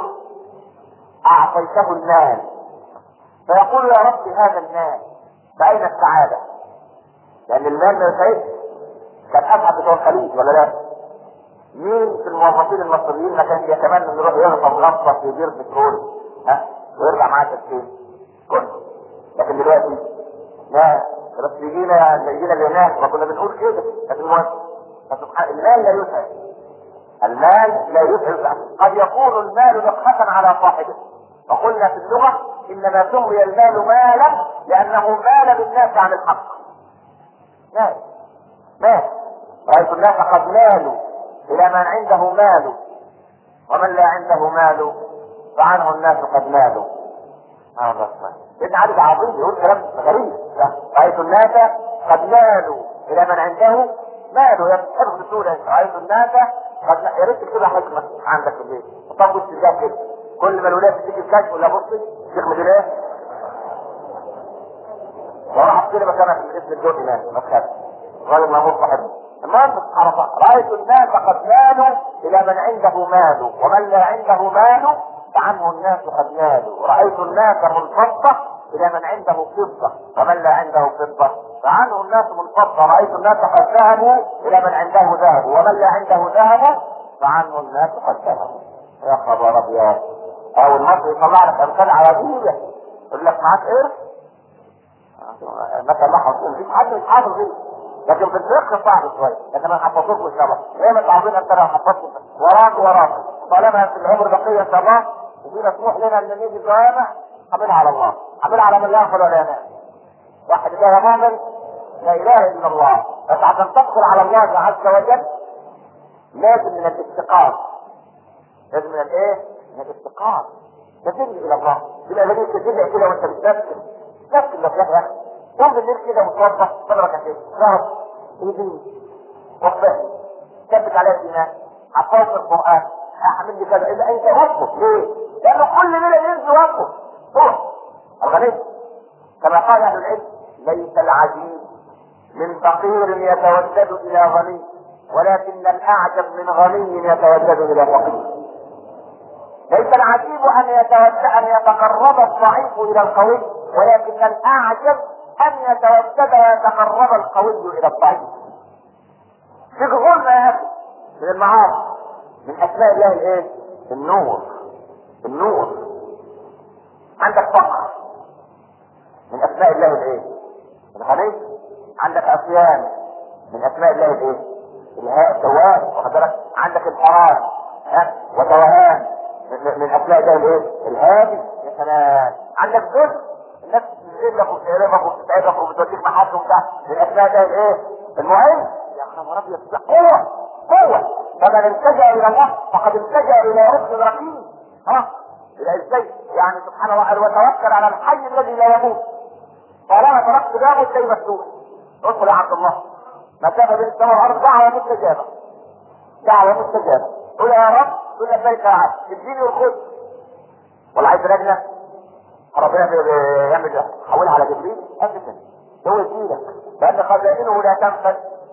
اعطيته المال فيقول يا رب هذا المال فأين السعادة؟ لأن المال ما يسعدش كان أسعد بتوع الخليج ولا لا؟ مين في الموظفين المصريين ما كانش يتمنى انه يروح يغطى غطة في بير بترول ها ويرجع معاه تسكين كله لكن دلوقتي لا بس يجينا يجينا اليونان ما كنا بنقول كده لكن المهم فسبحان المال لا يسعد المال لا يسعد قد يكون المال نقحة على صاحبه وقلنا في اللغة انما سمي المال مالا لانه مال بالناس عن الحق مال مال رأيت الناس قد مالوا الى من عنده مال ومن لا عنده مال فعنه الناس قد مالوا هذا ابن عبد عظيم يقول كلام غريب رأيت الناس قد مالوا الى من عنده مالوا يا حفظ سورة رأيت الناس قد يا ريت تكتبها حكمة عندك في البيت طب بص كده كل ما الولاد تيجي الكشف ولا بصي شيخ مدينة وراح اشتري مكانها في اسم الدور هناك ما تخافش راجل مامور صاحبه المهم سبحان الله رايت الناس قد مالوا الى من عنده مال ومن لا عنده مال فعنه الناس قد مالوا رايت الناس منفضه الى من عنده فضه ومن لا عنده فضه فعنه الناس منفضه رايت الناس قد ذهبوا الى من عنده ذهب ومن لا عنده ذهب فعنه الناس قد ذهبوا يا خبر ابيض او المصري يطلع لك امثال عربيه يقول لك معاك قرش مثلا الله حافظ مفيش حد مش حافظ دي لكن في الفقه صعب شويه لكن انا حفظتك ان شاء الله ايه ما تعرفين انت لو حفظت وراك وراك طالما في العمر بقيه ان شاء الله وفي مسموح لنا ان نيجي جوامع حملها على الله حملها على من لا يغفل ولا ينام واحد ده مؤمن لا اله الا الله بس عشان تقدر على الله عز وجل لازم من الافتقار لازم من الايه؟ من الافتقار تتجه الى الله تبقى بديك تتجه كده وانت بتنفس نفس اللي في اخي قوم بالليل كده متوضح صدرك كده ظهر ايدي وقفه ثبت عليها الايمان حفظت القران اعمل لي كذا اذا انت وقف ليه؟ لانه كل ليله ينزل وقف روح الغني كما قال اهل العلم ليس العجيب من فقير يتودد الى غني ولكن الاعجب من غني يتودد الى فقير ليس العجيب ان يتودد ان يتقرب الضعيف الى القوي ولكن الاعجب ان يتودد ويتقرب القوي الى الضعيف فيك ظلم يا اخي من المعاصي من اسماء الله الايه النور النور عندك فقر من اسماء الله الايه الغني عندك عصيان من اسماء الله الايه الهاء تواب واخد بالك عندك الحرام ها وتوهان من من اسماء الله الايه الهادي يا سلام عندك ذل الناس بتذلك وبتعرفك وبتتعبك وبتوديك محاكم ده من اسماء الله الايه المعين يا خبر ابيض قوه قوه فمن التجا الى الله فقد التجا الى ركن رقيب ها يبقى ازاي يعني سبحان الله قال وتوكل على الحي الذي لا يموت طالما تركت بابه الشيء مفتوح ادخل يا عبد الله مسافه بين السماء والارض دعوه مستجابه دعوه مستجابه قل يا رب قل لبيك يا عبد اديني والخذ ولا عايز لجنه ربنا بيعمل حولها على جبريل ابدا هو يديلك لان خزائنه لا تنفذ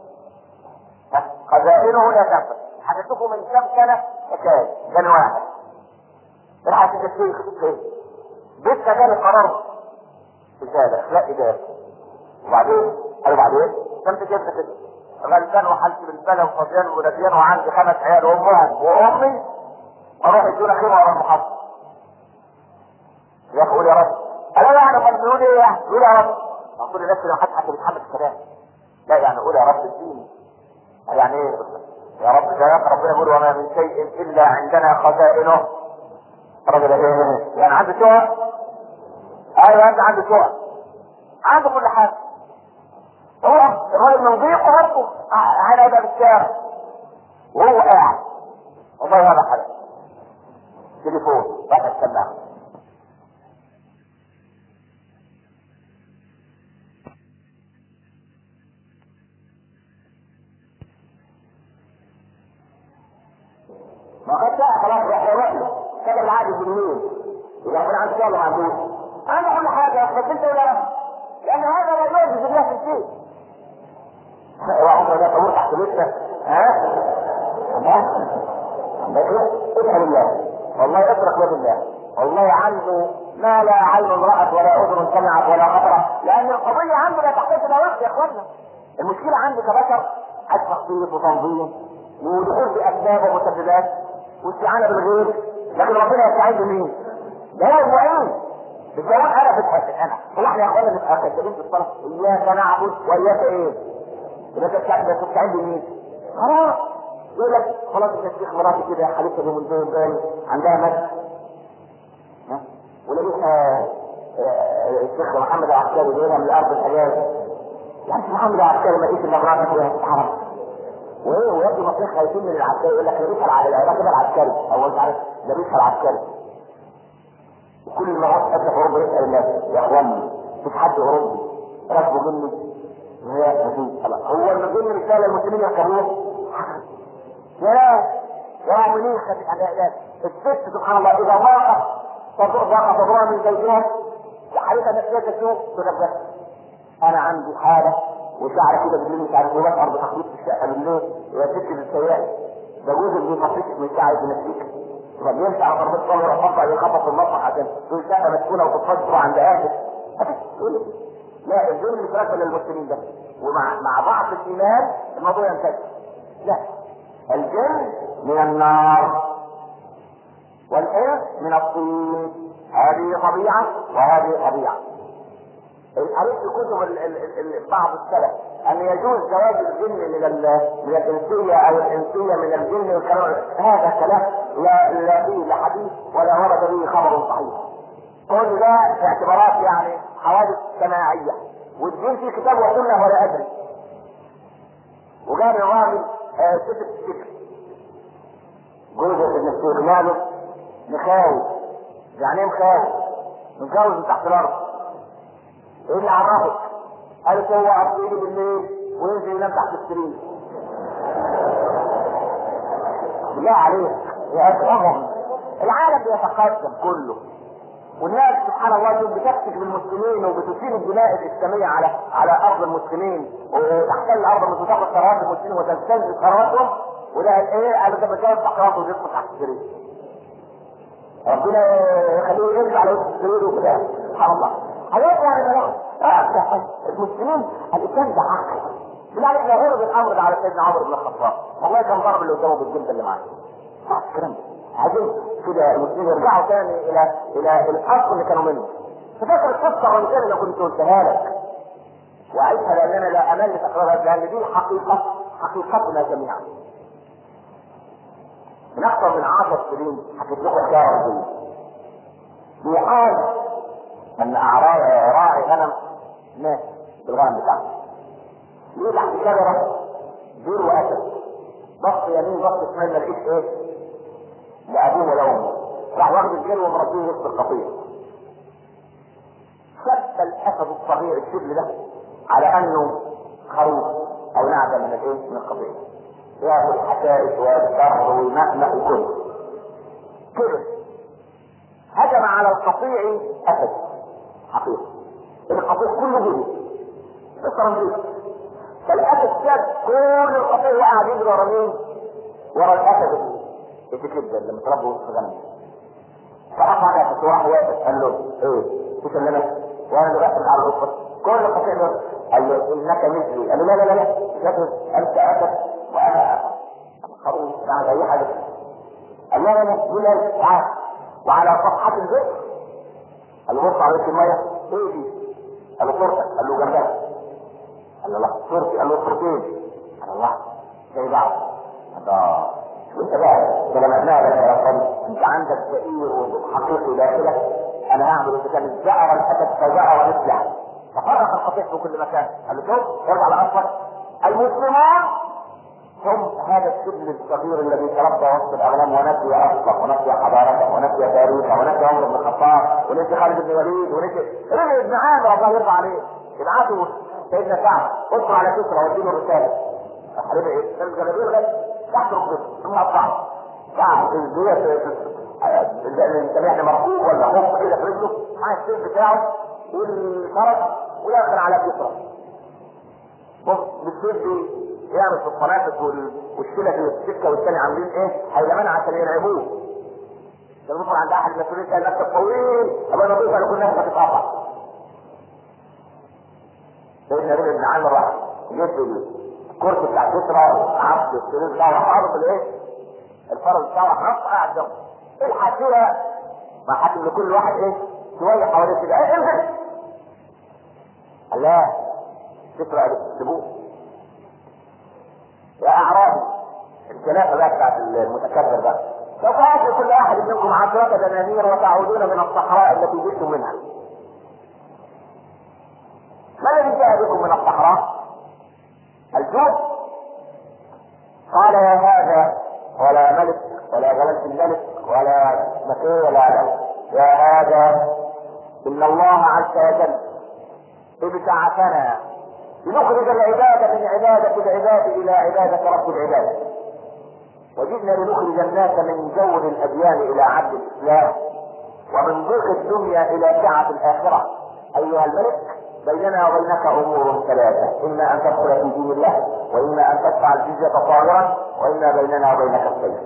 خزائنه لا تنفذ حدثكم من كم سنه حكايه كان واحد راح الشيخ بيتنا جالي قرار رسالة لا إجابة وبعدين قالوا بعدين كم تجيبنا كده غلبان وحالتي بالبلا وفضيان ولديان وعندي خمس عيال وامهم وامي اروح يدونا خيمه ورا المحطه يا اخي قول يا رب انا لا اعرف ان يقول ايه يعني يقول يا رب اقول لنفسي لو حد حتى بيتحمل الكلام لا يعني قول يا رب اديني يعني ايه يا رب ده يا ربنا يقول وما من شيء الا عندنا خزائنه الراجل ايه يعني عنده شقق ايوه انت عنده شقق عنده كل حاجه هو الراجل من ضيقه برضه على باب الشارع وهو قاعد والله هذا حدث تليفون فتح السماعه ما قد جاء خلاص راح يروح له كده العادي بالليل يبقى ربنا عنده شغل ما عندوش انا كل حاجه بس انت ولا لا لان هذا لا يعجز الله في شيء وعمر ده تمر تحت بيتنا ها ها اسال الله والله اترك باب الله والله عنده ما لا عين رأت ولا أذن سمعت ولا خطرت لأن القضية عنده لا تحتاج إلى وقت يا إخوانا المشكلة عنده كبشر عايز تخطيط وتنظيم ودخول في أسباب ومسببات واستعانة بالغير لكن ربنا يستعين بمين؟ ده هو المعين بالجواب انا بتحسن انا هو احنا يا اخوانا نبقى كاتبين في الصلاه اياك نعبد واياك ايه؟ يبقى انت بتستعين بتستعين بمين؟ خلاص يقول لك خلاص انت الشيخ مراتي كده حالتها اليومين دول دول عندها مد ها؟ ولقيتها الشيخ محمد العسكري جايبها من الارض الحجاز يعني الشيخ محمد العسكري ما لقيت الا مراتي كده حرام وايه ويبدو مصيح خايفين من العسكري يقول لك لبسها العراق كده العسكري او مش عارف لبسها العسكري وكل ما غاب قبل اوروبا يسال الناس يا اخواني مفيش حد اوروبي راكبوا مني هي مفيش هو الجن رساله المسلمين يركبوه يا يا منيخ الست سبحان الله اذا ضاقت ضاقت صدرها من زوجها حالتها نفسيه تشوف تنبه انا عندي حاله وشعر كده بالليل مش عارف وبشعر بتخبيط في الشقه بالليل يا ست بالسيئه ده جوز اللي مفيش من شعر بنفسك طب يمشي على ضربة صبر ويحط يخبط في المطبخ عشان تقول شقه مسكونه وتتفجر عند اهله تقول لا الدين مش راكب للمسلمين ده ومع مع ضعف الايمان الموضوع ينتهي لا الجن من النار والانس من الطين هذه طبيعه وهذه طبيعه قريت في كتب ال- ال- ال- بعض السلف ان يجوز زواج الجن من ال- من الانسيه او الانسيه من الجن والكلام هذا كلام لا لا فيه لا حديث ولا ورد به خبر صحيح. كل ده اعتبارات يعني حوادث سماعيه والدين في كتاب وسنه ولا ادري. وقال الراجل آه، ست الشكر جوزة ابن الشيخ ماله مخاوي يعني ايه مخاوي متجوز من تحت الارض ايه اللي عرفك قالت هو عرف يجي بالليل وينزل ينام تحت السرير بالله عليك يا اكرمهم العالم بيتقدم كله والناس سبحان الله اليوم بتكتك بالمسلمين وبتثير الدماء الاسلاميه على على ارض المسلمين وتحتل ارض المسلمين وتاخذ ثروات المسلمين وتستنزف ثرواتهم وده ايه قالوا ده مجال تحت ويدخل تحت السرير ربنا يخليه يرجع على وسط السرير وكده سبحان الله هيرجع يعني اه المسلمين الاسلام ده عقل بالله عليك لو غرض الامر ده على سيدنا عمر بن الخطاب والله كان ضرب اللي قدامه بالجلد اللي معاه صح الكلام ده عايزين كده المسلمين يرجعوا تاني الى الى الاصل اللي كانوا منه تفكر القصه الرئيسيه اللي كنت قلتها لك واعيشها لاننا لا امل تكرارها لان دي الحقيقه حقيقتنا جميعا من اكثر من عشر سنين حكيت لكم حكايه دي بيحاول ان اعراض راعي غنم مات بالغنم بتاعه ليه تحت شجره دور واسد بص يمين بص شمال ما لقيش ايه لابوه ولا امه راح واخد الجن ومربيه وسط القطيع شد الاسد الصغير الشبل ده على انه خروف او نعجه من الايه من القطيع ياكل حشائش ويذكر ويمأمأ وكل كده هجم على القطيع اسد حقيقي القطيع كله جري الترنجيل فالاسد شد كل القطيع وقعد يجري ورا مين؟ ورا الاسد اللي كده لما تربوا وسط غنم فرفع على فتوح واقف قال له ايه مش اللي انا وانا اللي بحث على القطه كل القطيع ده قال له انك مثلي قال له لا لا لا لا شكل انت اسد وانا خروج بعد اي حاجه قال له لا لا قول ايه تعال وعلى صفحه البئر قال له بص على وش الميه ايه دي؟ قال له صورتك قال له جنبها قال له لا صورتي قال له صورتين قال الله زي بعض الله وانت بقى سلامتنا لك يا رب انت عندك فقير وحقيقي داخلك انا هعمل اذا كان زعر الاسد فزعر مثله تفرق القطيع في كل مكان قال له شوف ارجع لاصلك المسلمون هم هذا السجن الصغير الذي تربى وسط الاغنام ونسي اصله ونسي حضارته ونسي تاريخه ونسي عمر بن الخطاب ونسي خالد بن الوليد ونسي رجع ابن عامر الله يرضى عليه ابعثوا سيدنا سعد ادخل على كسرى واديله الرساله حبيبي ايه؟ كان الجلابيه لغايه تحت ركبته ثم قطعه سعد ديت يعني مركوب ولا خف كده في رجله مع السيف بتاعه والفرس ويأخر على كسرى بص بالسيف دي يعمل في الصنافس والشلة في السكة والثاني عاملين ايه؟ هيلمان عشان يرعبوه. كان بيدخل عند احد المسؤولين كان نفسك طويل قبل ما توصل يكون نفسك اتقطع. سيدنا بن ابن عامر راح جاب الكرسي بتاع كسرى عبد السرير بتاعه راح حاطط الايه؟ الفرس بتاعه راح حاطط قاعد جنبه. الحافله ما حاكم لكل واحد ايه؟ شويه حواليه كده ايه انزل قال لا كسرى قال سيبوه يا اعرابي الخلافه بقى بتاعت المتكبر ده سوف ياتي كل واحد منكم عشرة دنانير وتعودون من الصحراء التي جئتم منها ما الذي جاء بكم من الصحراء؟ الجوع قال يا هذا ولا ملك ولا جلالة الملك ولا مكي ولا يا هذا إن الله عز وجل ابتعثنا لنخرج العباد من عبادة العباد إلى عبادة رب العباد وجئنا لنخرج الناس من جور الأديان إلى عبد الإسلام ومن ضيق الدنيا إلى سعة الآخرة أيها الملك بيننا وبينك أمور ثلاثة إما أن تدخل في دين الله وإما أن تدفع الجزية طاهرا وإما بيننا وبينك السيف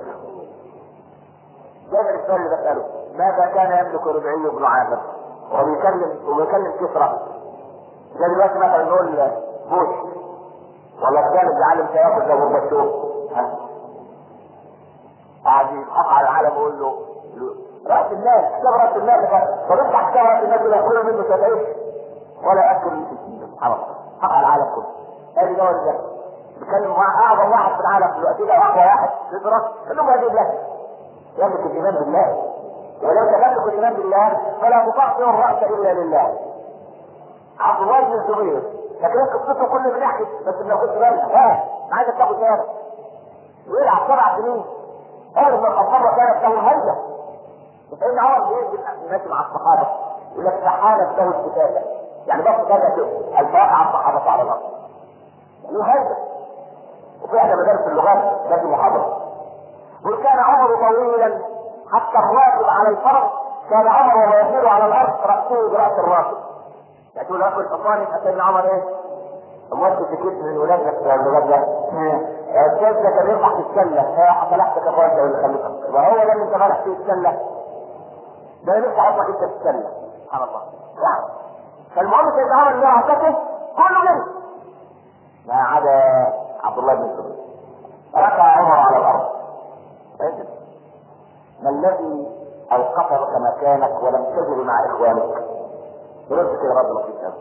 دايما السؤال اللي بسأله ماذا كان يملك ربعي بن عامر وبيكلم وبيكلم كسرى زي دلوقتي مثلا نقول بوش ولا كان بيعلم سياقل زي البشوف ها قاعد يضحك على العالم ويقول له راس الناس حساب راس الناس طب انت حساب راس الناس اللي ياكلوا منه تعيش ولا ياكل سبحان الله حق على العالم كله ادي ده ولا ده بيتكلم مع اعظم واحد في العالم في الوقت ده اقوى واحد يدرس كلهم هذه الله يملك الايمان بالله ولو تملك الايمان بالله فلا تطعطع الراس الا لله عبد الله بن الزبير لكن قصته كل بنحكي بس لو كنت بالك ها عايزك تاخد بالك ويلعب سبع سنين عمر بن الخطاب كانت له هيبه فإن عمر بينزل ماشي مع الصحابه يقول لك فحالت له الكتابه يعني بس كده كده الفاقع الصحابه على الارض له هيبه وفي احدى مدارس اللغات لازم محاضره يقول كان عمر طويلا حتى الراكب على الفرس كان عمر وهو يسير على الارض راسه براس الراكب يعني تقول راكب الحصان يبقى سيدنا عمر ايه؟ امال سكت من ولادك في اللغات ده الجاز ده كان يفتح في السله ها فلحتك يا اخويا اللي خليتك وهو ده اللي انت فالح في السله ده يفتح اصلك انت في السله سبحان الله يعني فالمهم سيدنا عمر اللي عطته كله منه ما عدا عبد الله بن الزبير ركع عمر على الارض ما الذي اوقفك مكانك ولم تجري مع اخوانك رد كده رد لطيف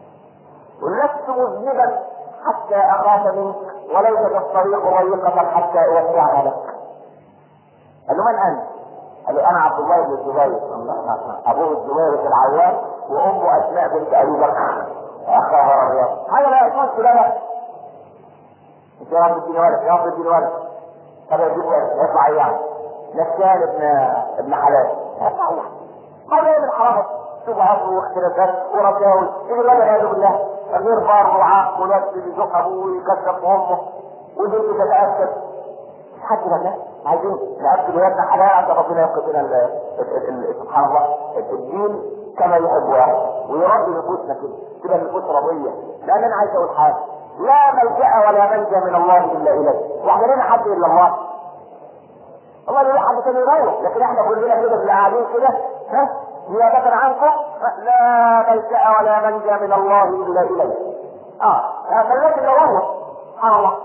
ولست مذنبا حتى اخاف منك وليست الطريق ضيقه حتى اوسعها لك قال له من انت؟ قال له انا عبد الله بن الزبير ابوه الزبير بن العوام وامه اسماء بنت ابي بكر اخاها الرياض هذا لا يكون لا انت يا رب اديني ولد يا رب اديني ولد طب يجيب ولد يطلع اياه نسيان ابن ابن حلال يطلع اياه قال ايه من حرام شبهات واختلافات ورساوي يجي الولد والعياذ بالله غير بار وعاق ونفس يزق ابوه ويكذب امه وبنته تتاكد حد بالله عايزين ناكل ولادنا حلال عشان ربنا يفقد لنا سبحان الله الدين كما يحب واحد ويربي نفوسنا كده تبقى النفوس رضيه لان انا عايز اقول حاجه لا ملجا ولا منجا من الله الا اليه واحنا لنا حد الا الله الله له حد تاني يروح لكن احنا كلنا كده اللي قاعدين كده ها نيابة عنكم لا ملجا ولا منجا من الله الا اليه اه فالذي يروح سبحان الله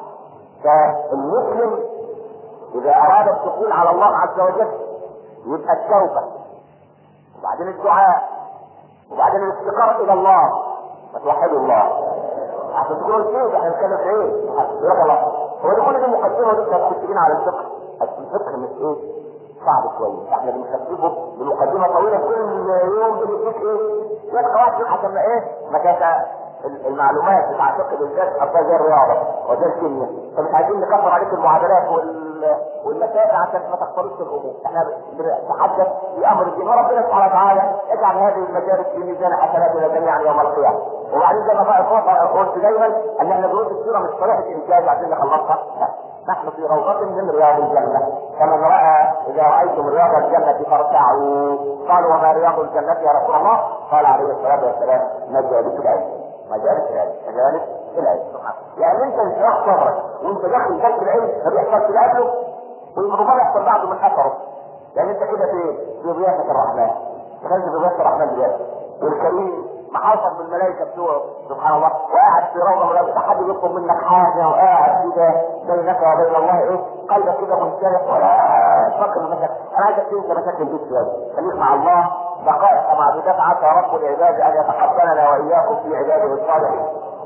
فالمسلم اذا اراد الدخول على الله عز وجل يبقى التوبه وبعدين الدعاء وبعدين الافتقار الى الله وتوحدوا الله عشان تقولوا ايه احنا بنتكلم في ايه؟ يا الله هو دي كل دي مقدمه ولسه متفقين على الفقه الفقه مش ايه؟ صعب شويه احنا بنخففه بمقدمه طويله كل يوم بنديك ايه؟ شويه قواعد عشان ما ايه؟ ما كانت المعلومات بتاع فقه بالذات حتى زي الرياضه وزي الكيمياء فمش عايزين نكفر عليك المعادلات وال والمسائل عشان ما تختلطش الامور احنا بنتحدث في امر الدين وربنا سبحانه وتعالى يجعل هذه المجالس في ميزان حسناتنا جميعا يوم القيامه وبعدين زي ما قلت دايما ان احنا دروس السيره مش طريقه انتاج عشان نخلصها لا نحن في روضة من رياض الجنة كمن رأى إذا رأيتم رياض الجنة فارتعوا قالوا وما رياض الجنة يا رسول الله قال عليه الصلاة والسلام مجالس العلم مجالس العلم مجالس العلم يعني انت مش راح صبرك وانت داخل بيت العلم ما بيحصلش قبله والموضوع يحصل بعده من اثره يعني انت كده في في ضيافه الرحمن دخلت في ضيافه الرحمن دلوقتي والكريم محاصر بالملائكه بتوعه سبحان الله وقاعد في روضه ولا حد يطلب منك حاجه وقاعد كده بينك وبين الله ايه قلبك كده منشرح ولا تفكر مشاكل انا عايزك تنسى مشاكل البيت شويه خليك مع الله دقائق معدودات عسى رب العباد ان يتقبلنا واياكم في عباده الصالحين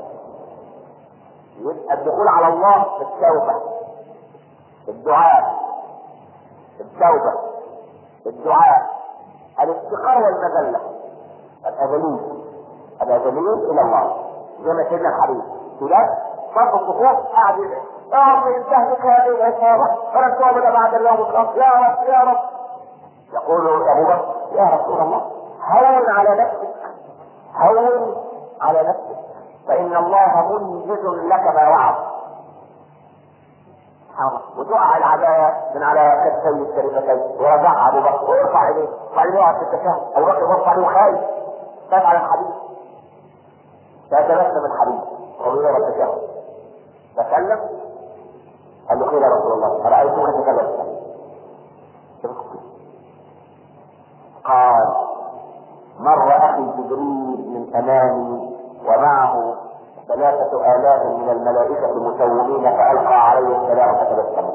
يبقى الدخول على الله بالتوبه الدعاء التوبه الدعاء الافتقار والمذله الأذلين الأذلين إلى الله زي ما سيدنا الحبيب ثلاث صف الصفوف قاعد يدعي يا رب انتهتك هذه العصابة فلن تعبد بعد اليوم الآخر يا رب يا رب يقول أبو بكر يا رسول الله هون على نفسك هون على نفسك فإن الله منجز لك ما وعد ودعا العباية من على كتفي الشريفتين ورفعها ابو بكر وارفع اليه وبعدين يقعد في التشهد ابو بكر يبص عليه وخايف خاف على الحديث فتبسم الحديث وهو يرى التشهد تكلم قال له خير يا رسول الله ارايتك تتبسم قال مر اخي جبريل من امامي ومعه ثلاثة آلاف من الملائكة مسومين فألقى عليه السلام فتبسم.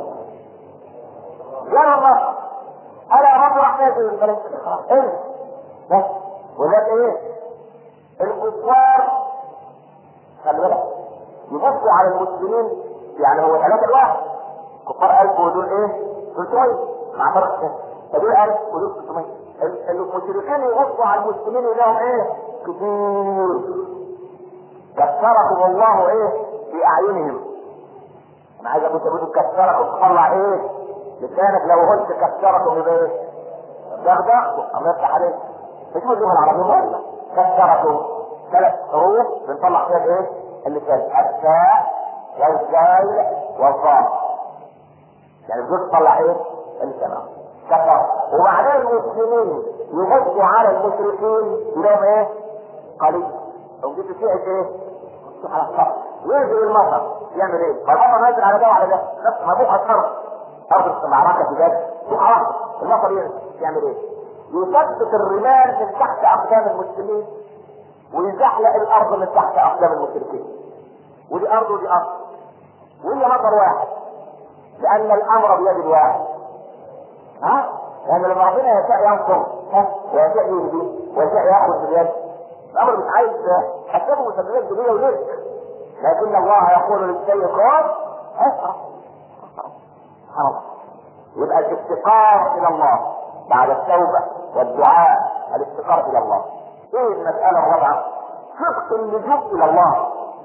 يا الله ألا رب رحمة الملائكة إيه؟ بس وذات إيه؟ الكفار خلي بالك يبصوا على المسلمين يعني هو ثلاثة الواحد كفار ألف ودول إيه؟ 300 مع فرق كده فدول 1000 ودول 300 المشركين يبصوا على المسلمين لهم إيه؟ كتير كسركم الله ايه في اعينهم انا عايز اقول تقول كسركم تطلع ايه لسانك لو قلت كسرته يبقى ايه؟ دغدغته الله يفتح عليك تشوف اللغه العربيه مهمه كسرته ثلاث حروف بنطلع فيها ايه؟ اللسان التاء والزاي والضاد يعني بدون تطلع ايه؟ اللسان كفر وبعدين المسلمين يغضوا على المشركين يلاقوا ايه؟ قليل لو جيت فيها ايه؟ على الصف وينزل المطر يعمل ايه؟ فالمطر نازل على ده وعلى ده نفس ما ابوها الصرف ارض المعركه في ذلك سبحان المطر ينزل يعمل ايه؟ يثبت الرمال من تحت اقدام المسلمين ويزحلق الارض من تحت اقدام المشركين ودي ارض ودي ارض وهي مطر واحد لان الامر بيد الواحد ها لان لما ربنا يشاء ينصر ها ويشاء يهدي ويشاء ياخذ باليد الامر مش عايز حسابه مسببات دنيا ورزق لكن الله يقول للشيء كن اسرع سبحان الله يبقى الافتقار الى الله بعد التوبه والدعاء الافتقار الى الله ايه المساله الرابعه صدق اللجوء الى الله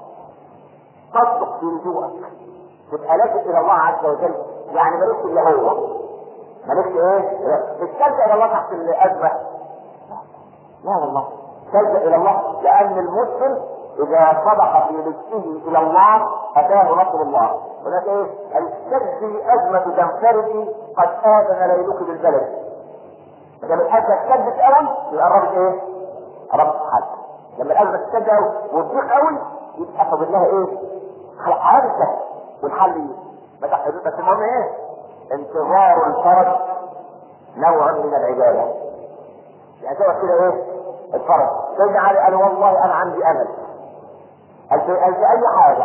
تصدق في لجوءك تبقى لاجئ الى الله عز وجل يعني مالكش الا هو مالكش ايه مش تلجا الى الله تحت الازمه لا والله تلجا الى الله لان المسلم اذا صدق في لجئه الى الله اتاه نصر الله هناك ايه الشد ازمه تنفرد قد اذن ليلك بالبلد اذا الحاجه اشتدت قوي يبقى الرب ايه؟ رب حل لما الازمه تشتد قوي وتضيق قوي يبقى فاضل لها ايه؟ حرام السهل والحل بس المهم ايه؟ انتظار الفرج نوع من العباده يعني تقعد كده ايه؟ الفرج سيدنا علي قال والله انا عندي امل قال في قال في اي حاجه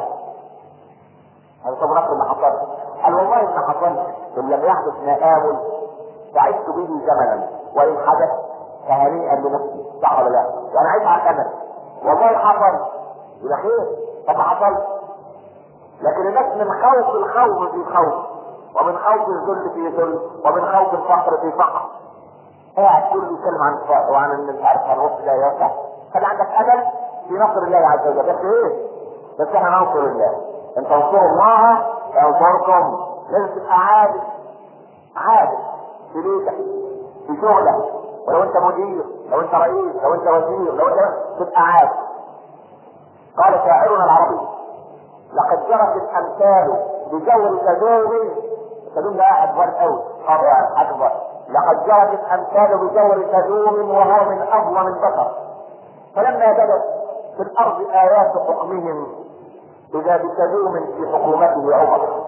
قال طب رب ما حصل قال والله ما حصل ان لم يحدث مآمل سعدت به زمنا وان حدث فهنيئا لنفسي صح ولا لا؟ وانا عايش على الامل والله حصل يبقى خير طب ما حصل لكن الناس من خوف الخوف في خوف ومن خوف الذل في ذل ومن خوف الفقر في فقر قاعد كله يتكلم عن الفقر وعن ان مش عارف الرزق لا يوسع خلي عندك امل في نصر الله عز وجل بس ايه؟ بس احنا ننصر الله ان تنصروا الله ينصركم لازم تبقى عادل عادل في بيتك في شغلك ولو انت مدير لو انت رئيس لو انت وزير لو انت تبقى عادل قال شاعرنا العربي لقد جرت الامثال بجور سدوم سدوم ده اكبر قوي طبعا اكبر لقد جرت الامثال بجور سدوم وهو من اظلم البشر فلما بدت في الارض ايات حكمهم اذا بسدوم في حكومته عمر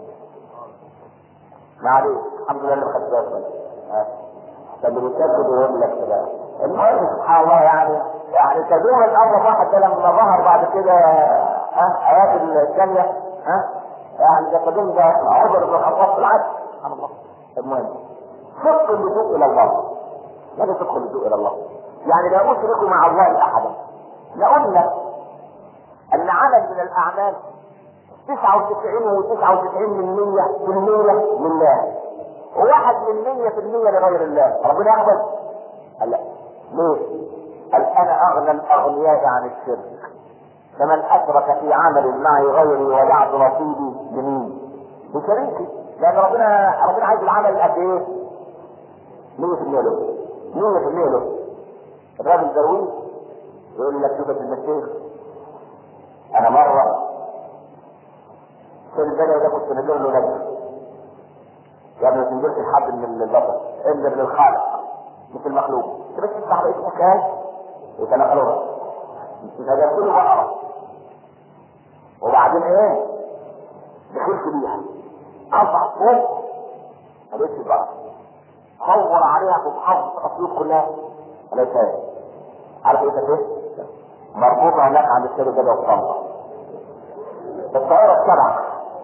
ما عليه الحمد لله اللي خدت بالك طب اللي يكذب ويقول لك كده المهم سبحان الله يعني يعني تدوم الامر واحد ده لما ظهر بعد كده ها ايات الثانيه ها يعني ده تدوم ده عمر بن الخطاب في العدل سبحان الله المهم صدق اللجوء الى الله ماذا صدق اللجوء الى الله؟ يعني لا اشرك مع الله احدا لقلنا ان عمل من الاعمال 99 و99 من 100 في المية لله وواحد من 100 في المية لغير الله ربنا يقبل قال لا ليه؟ قال انا اغنى الاغنياء عن الشرك فمن اشرك في عمل معي غيري وجعت نصيبي لمين؟ لشريكي لان ربنا ربنا عايز العمل قد ايه؟ 100% له 100% له الراجل درويش يقول لك شوف المشيخ انا مره في البلد ده كنت نقول له نجم يا ابني ما تنزلش لحد من البطل الا من الخالق مش المخلوق انت بس تفتح بقيت مكان يتنقلوها فجاب كله بقره وبعدين ايه دخلت بيها ارفع فوق ما لقيتش البقره صور عليها وتحفظ الخطوط كلها ليس عارف ايه كانت ايه؟ مربوطه هناك عند السيد كده وطنطا الطائره السبعه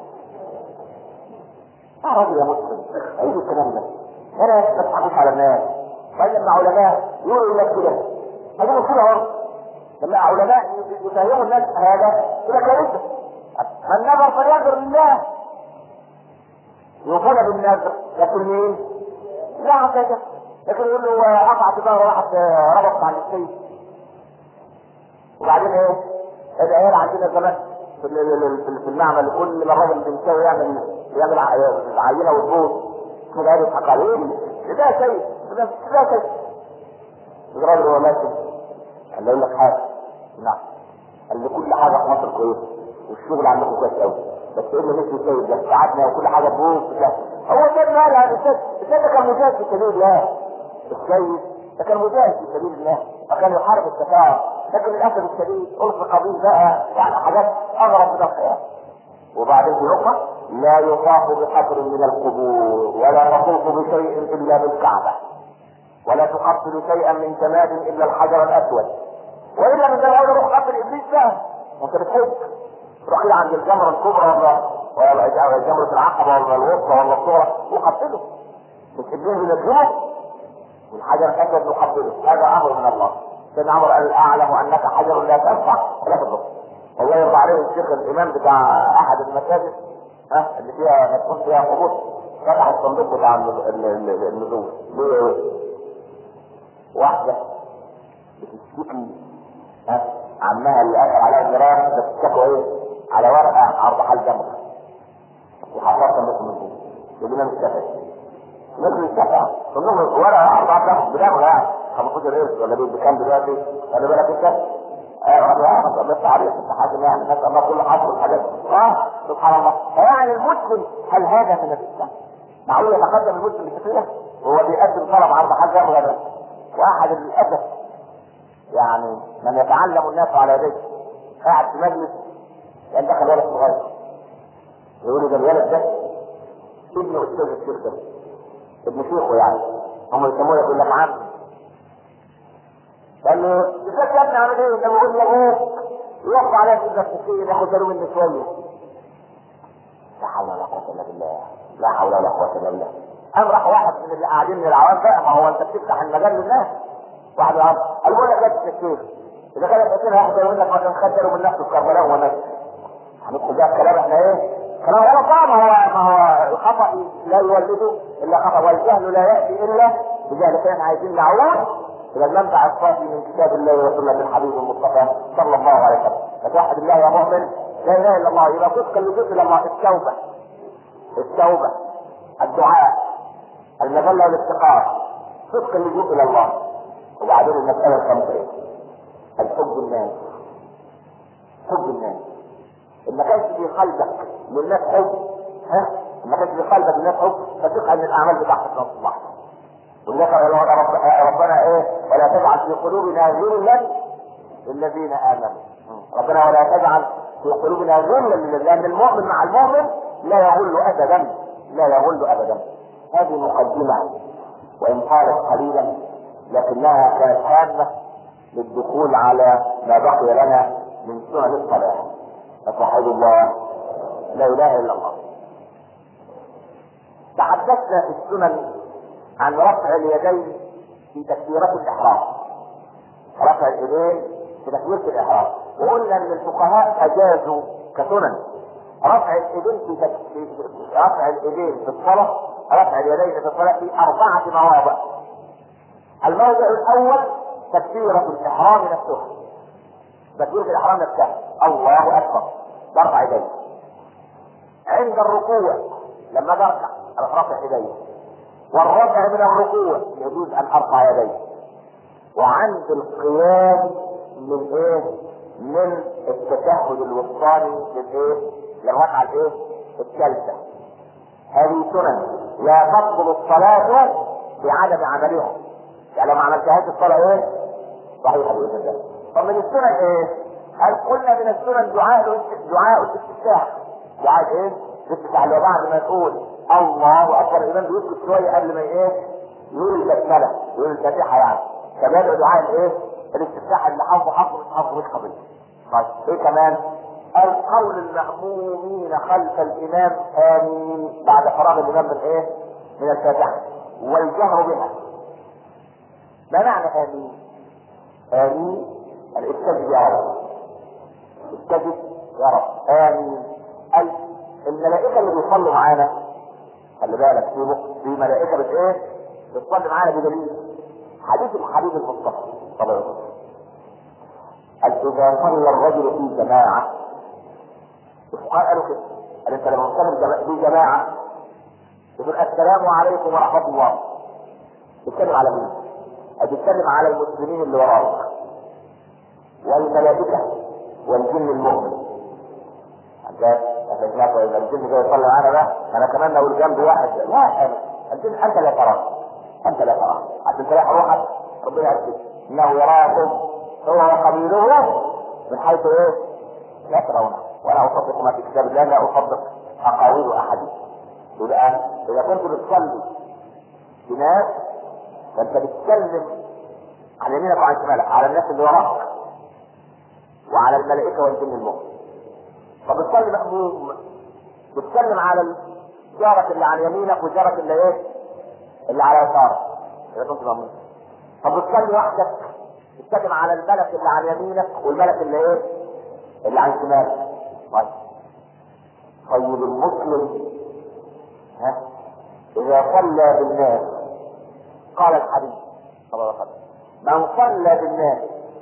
يا راجل يا مسلم ايه الكلام ده؟ انا ما تضحكوش على الناس طيب لما علماء يقولوا لك كده هجيبوا كده اهو لما علماء يفهموا الناس هذا كده كارثه من نظر فلينظر لله يفضل بالنذر لكن مين؟ لا كده لكن يقول له قطع ظهر واحد ربط مع السيف وبعدين ايه؟ العيال عندنا زمان في في المعمل كل ما الراجل بنساوي يعمل يعمل عينه وتبوظ كده يضحك عليه ده شيء ده ده شيء الراجل هو ماشي قال له يقول لك حاجه نعم قال لي كل حاجه في مصر كويسه والشغل عندكم كويس قوي بس ايه اللي مش السيد ده ساعدنا وكل حاجه تبوظ كده هو ده مالها الاستاذ الاستاذ ده كان مجاهد في سبيل الله السيد ده كان مجاهد في سبيل الله وكان يحارب التفاعل لكن للاسف الشديد ألف قبيل بقى يعني حاجات اغرب من الخيال وبعدين في نقطه لا يطاف بقبر من القبور ولا تطوف بشيء الا بالكعبه ولا تقبل شيئا من جماد الا الحجر الاسود والا من ذلك روح قبل ابليس بقى وانت بتحب روح كده عند الجمره الكبرى ولا ولا جمره العقبه ولا الوسطى ولا الصغرى وقبله مش ابليس ينجمه والحجر الاسود يقبله هذا امر من الله سيدنا عمر قال اعلم انك حجر لا تنفع ولا تضر الله يرضى عليه الشيخ الامام بتاع احد المساجد ها اللي فيها تكون فيها قبور فتح الصندوق بتاع النزول ليه واحدة بتشتكي ها عمها اللي قال عليها جيران بتشتكوا ايه على ورقة عرض حال جمرة وحطها النص من جوه يقول لنا مش كفاية نص الشقة صندوق ورقة عرض حال جمرة يعني 15 قرش ولا بكام دلوقتي خلي بالك انت اه بس عليك انت حاكم يعني نسال الله كل حصر الحاجات اه سبحان الله يعني المسلم هل هذا من الاسلام؟ معقول يتقدم المسلم بكثير وهو بيقدم طلب عرض حاجه ولا واحد للاسف يعني من يتعلم الناس على يديه قاعد في مجلس كان دخل ولد صغير يقول ده الولد ده ابن استاذ الشيخ ده ابن شيخه يعني هم يسموه يقول لك عم قال له ازيك يا ابني عامل ايه؟ ده بيقول لابوك يوقع عليك اذا السكين ياخد باله مني شويه لا حول ولا قوه الا بالله لا حول ولا قوه الا بالله قام راح واحد من اللي قاعدين من العوام بقى ما هو انت بتفتح المجال للناس واحد العوام قال بقول لك يا الشيخ اذا كان الحسين هياخد باله منك ما كان خدره من نفسه في كربلاء ونفسه هندخل بقى الكلام احنا ايه؟ كلام غلط بقى ما هو ما هو الخطا لا يولده الا خطا والجهل لا ياتي الا بجهل فاحنا عايزين نعود الى المنبع الصافي من كتاب الله وسنه الحبيب المصطفى صلى الله عليه وسلم فتوحد الله يا مؤمن لا اله الا الله يبقى صدق اللجوء الى الله التوبه التوبه الدعاء المذله والافتقار صدق اللجوء الى الله وبعدين المساله الخامسه الحب الناس حب الناس ان ما كانش في قلبك للناس حب ها ما كانش في قلبك للناس حب فثق ان الاعمال بتاعتك تصلح ولذلك ربنا ايه ولا تجعل في قلوبنا غلا للذين امنوا ربنا ولا تجعل في قلوبنا غلا للذين لان المؤمن مع المؤمن لا يغل ابدا لا يغل ابدا هذه مقدمه وان طالت قليلا لكنها كانت هامه للدخول على ما بقي لنا من سنن الصلاه فتوحد الله لا اله الا الله تحدثنا في السنن عن رفع اليدين في تكبيرة الإحرام رفع اليدين في تكبيرة الإحرام وقلنا أن الفقهاء أجازوا كسنن رفع اليدين في, تك... في رفع اليدين في الصلاة رفع اليدين في الصلاة في أربعة مواضع الموضع الأول تكبيرة الإحرام نفسها تكبيرة الإحرام نفسها الله أكبر برفع يديه عند الركوع لما بركع رفع يديه والرفع من الركوع يجوز ان ارفع يدي وعند القيام من ايه من التشهد الوسطاني للايه للركعه الايه الثالثه هذه سنن لا تبطل الصلاه بعدم عملها يعني لو ما عملتهاش الصلاه ايه صحيحه باذن الله طب من السنن ايه هل قلنا من السنن دعاء دعاء الاستفتاح دعاء ايه الاستفتاح اللي بعد ما تقول الله اكبر الامام بيسكت شويه قبل ما ايه يقول البسمله يقول الفاتحه يعني فبيدعو دعاء الايه الاستفتاح اللي حافظه حافظه مش حافظه مش قبل طيب ايه كمان القول المأمومين خلف الامام امين بعد فراغ الامام من ايه من الفاتحه والجهر بها ما معنى امين امين الاستجب يا رب استجب يا رب امين الملائكه اللي بيصلوا معانا خلي بالك في في ملائكه بت ايه؟ بتصلي معانا بدليل حديث الحبيب المصطفى صلى الله عليه وسلم اذا صلى الرجل في جماعه الفقهاء قالوا كده قال انت لما تصلي في جماعه يقول السلام عليكم ورحمة الله بيتكلم على مين؟ بيتكلم على المسلمين اللي وراك والملائكة والجن المؤمن عشان عشان وإذا الجن جاي يصلي معانا بقى أنا كمان لو جنبي واحد لا الجن أنت لا تراه أنت لا تراه عشان تريح روحك ربنا يكفيك إنه يراكم هو وقبيله من حيث إيه؟ لا ترونه ولا أصدق ما في كتاب الله لا أصدق أقاويل أحد يبقى إذا كنت بتصلي بناس فأنت بتتكلم عن يمينك وعن شمالك على الناس اللي وراك وعلى الملائكة والجن المؤمن طب بتصلي مأموم بتتكلم على جارك اللي عن يمينك وجارك اللي ايه؟ اللي على يسارك اذا كنت مأموم طب بتصلي وحدك بتتكلم على الملك اللي عن يمينك والملك اللي ايه؟ اللي عن شمالك طيب طيب المسلم ها اذا صلى بالناس قال الحديث صلى الله عليه وسلم من صلى بالناس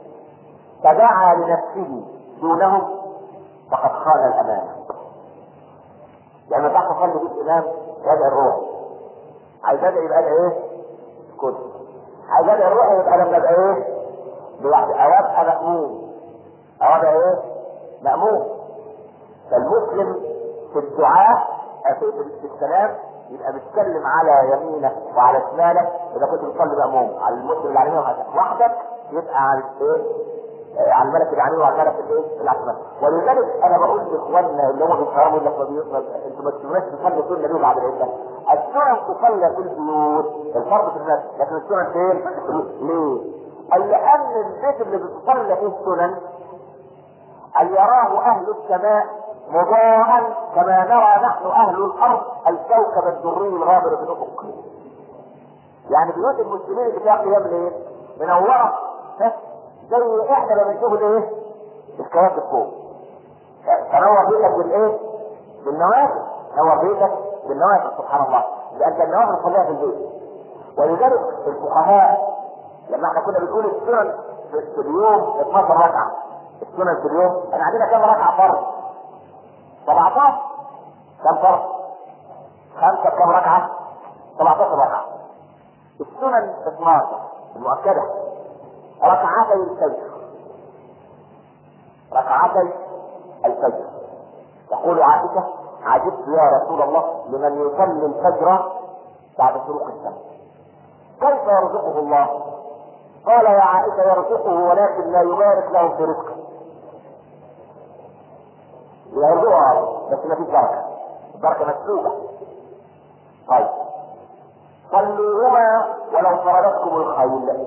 فدعا لنفسه دونهم فقد خان الامانه لما يعني تعرف تصلي بالامام يدعي الروح عايز ادعي يبقى ايه؟ كنت عايز ادعي الروح يبقى لما ابقى ايه؟ لوحدي او ابقى مأموم او ابقى ايه؟ مأموم فالمسلم في الدعاء في السلام يبقى بيتكلم على يمينك وعلى شمالك اذا كنت بتصلي مأموم على المسلم اللي على يمينك وحدك يبقى على ايه؟ على الملك اللي عليه وعلى الملك الايه؟ العثمان ولذلك انا بقول لاخواننا اللي هم في الحرام يقول لك انتوا ما تسمعوش تصلي سنه ليه بعد العشاء؟ السنن تصلى في البيوت الفرض في الناس لكن السنن فين؟ ليه؟ قال لان البيت اللي بتصلى فيه السنن أن يراه أهل السماء مضاء كما نرى نحن أهل الأرض الكوكب الدري الغابر في الأفق. يعني بيوت المسلمين اللي فيها قيام ليل منورة زي احنا لما نشوف الايه؟ الكواكب فوق. تنور بيتك بالايه؟ بالنوافل، نور بيتك بالنوافل سبحان الله، لأن النوافل خليها في البيت. ولذلك الفقهاء لما احنا كنا بنقول السنن في اليوم 12 ركعة السنن في اليوم احنا عندنا كم ركعة فرض؟ 17 كم فرض؟ خمسة كم ركعة؟ 17 ركعة السنن 12 المؤكدة ركعتي الفجر ركعتي الفجر تقول عائشة عجبت يا رسول الله لمن يصلي الفجر بعد شروق الشمس كيف يرزقه الله؟ قال يا عائشة يرزقه ولكن لا يبارك له في رزقه يرزقها بس ما فيش بركة البركة مسلوبة طيب صلوهما ولو طردتكم الخيل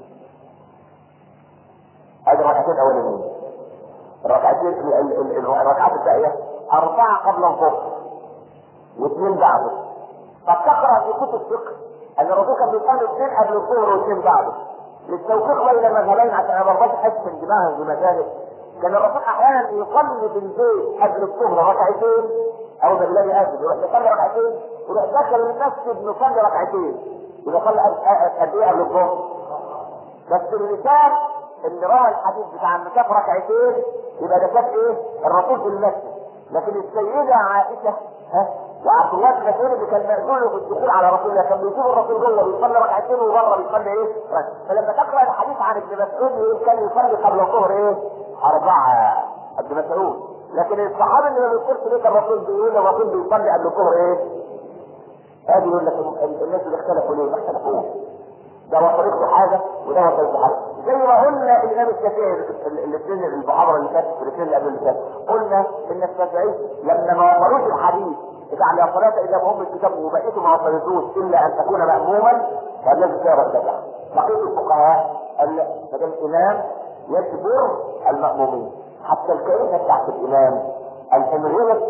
ادي الركعتين الاولانيين الركعتين الركعات الباقيه اربعه قبل الظهر واثنين بعده قد تقرا في كتب الفقه ان الرسول كان بيصلي اثنين قبل الظهر واثنين بعده للتوفيق بين المذهبين عشان انا ما احس من دماغهم بمذاهب كان الرسول احيانا يصلي في البيت قبل الظهر ركعتين او ده بيلاقي اذن يروح يصلي ركعتين يروح داخل المسجد نصلي ركعتين يبقى صلي قد ايه قبل الظهر بس اللسان اللي روى الحديث بتاع النكاح ركعتين يبقى ده كان ايه؟ الرسول في المسجد لكن السيدة عائشة ها وعبد الله بن مسعود اللي كان مأذون في الدخول على رسول الله كان بيشوف الرسول جوه بيصلي ركعتين وبره بيصلي ايه؟ فلما تقرا الحديث عن ابن مسعود يقول كان يصلي قبل الظهر ايه؟ أربعة ابن مسعود لكن الصحابي اللي ما بيذكرش ليه الرسول بيقول الرسول بيصلي قبل الظهر ايه؟ ادي يقول لك الناس اللي اختلفوا ليه؟ ما اختلفوش ده هو طريقته حاجه وده هو طريقته حاجه زي ما قلنا الامام الشافعي الاثنين المحاضره اللي فاتت والاثنين اللي قبل اللي فاتت قلنا ان الشافعي لما ما وصلوش الحديث بتاع لا صلاه الا بهم الكتاب وبقيته ما وصلتوش الا ان تكون ماموما فالذي سيرى الشافعي بقيه الفقهاء قال فده الامام يجبر المامومين حتى الكلمه بتاعت الامام ان غلط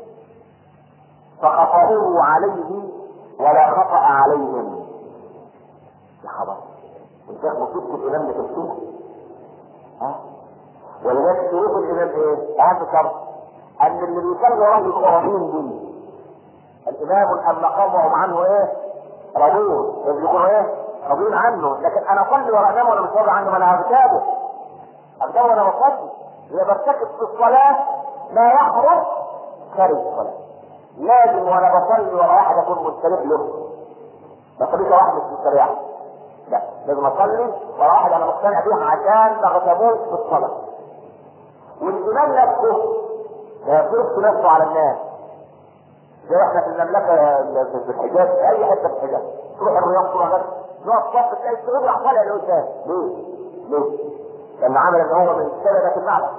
فخطأوه عليه ولا خطأ عليهم يا خبر الشيخ مصيبة الإمام لتفسير ها ولذلك شروط الإمام إيه؟ أهم شرط أن اللي بيصلي وراه يبقوا راضيين بيه الإمام أم مقامهم عنه إيه؟ راضون يبقوا إيه؟ راضيين عنه لكن أنا أصلي ورا إمام وأنا مش راضي عنه ما أنا هرتابه أرتابه وأنا بصلي إذا برتكب في الصلاة ما يحرم خارج الصلاة لازم وانا بصلي ورا واحد اكون مستريح له ما صليش واحد مش مستريح لا لازم اصلي ورا واحد انا مقتنع بيه عشان ما اغتابوش في الصلاه والامام نفسه ما يفرضش نفسه على الناس زي احنا في المملكه في الحجاز في اي حته في الحجاز تروح الرياض تروح غير نقف صف تلاقي الشغل راح طالع لقدام ليه؟ ليه؟ لان عمل ان هو من سلبة المعبد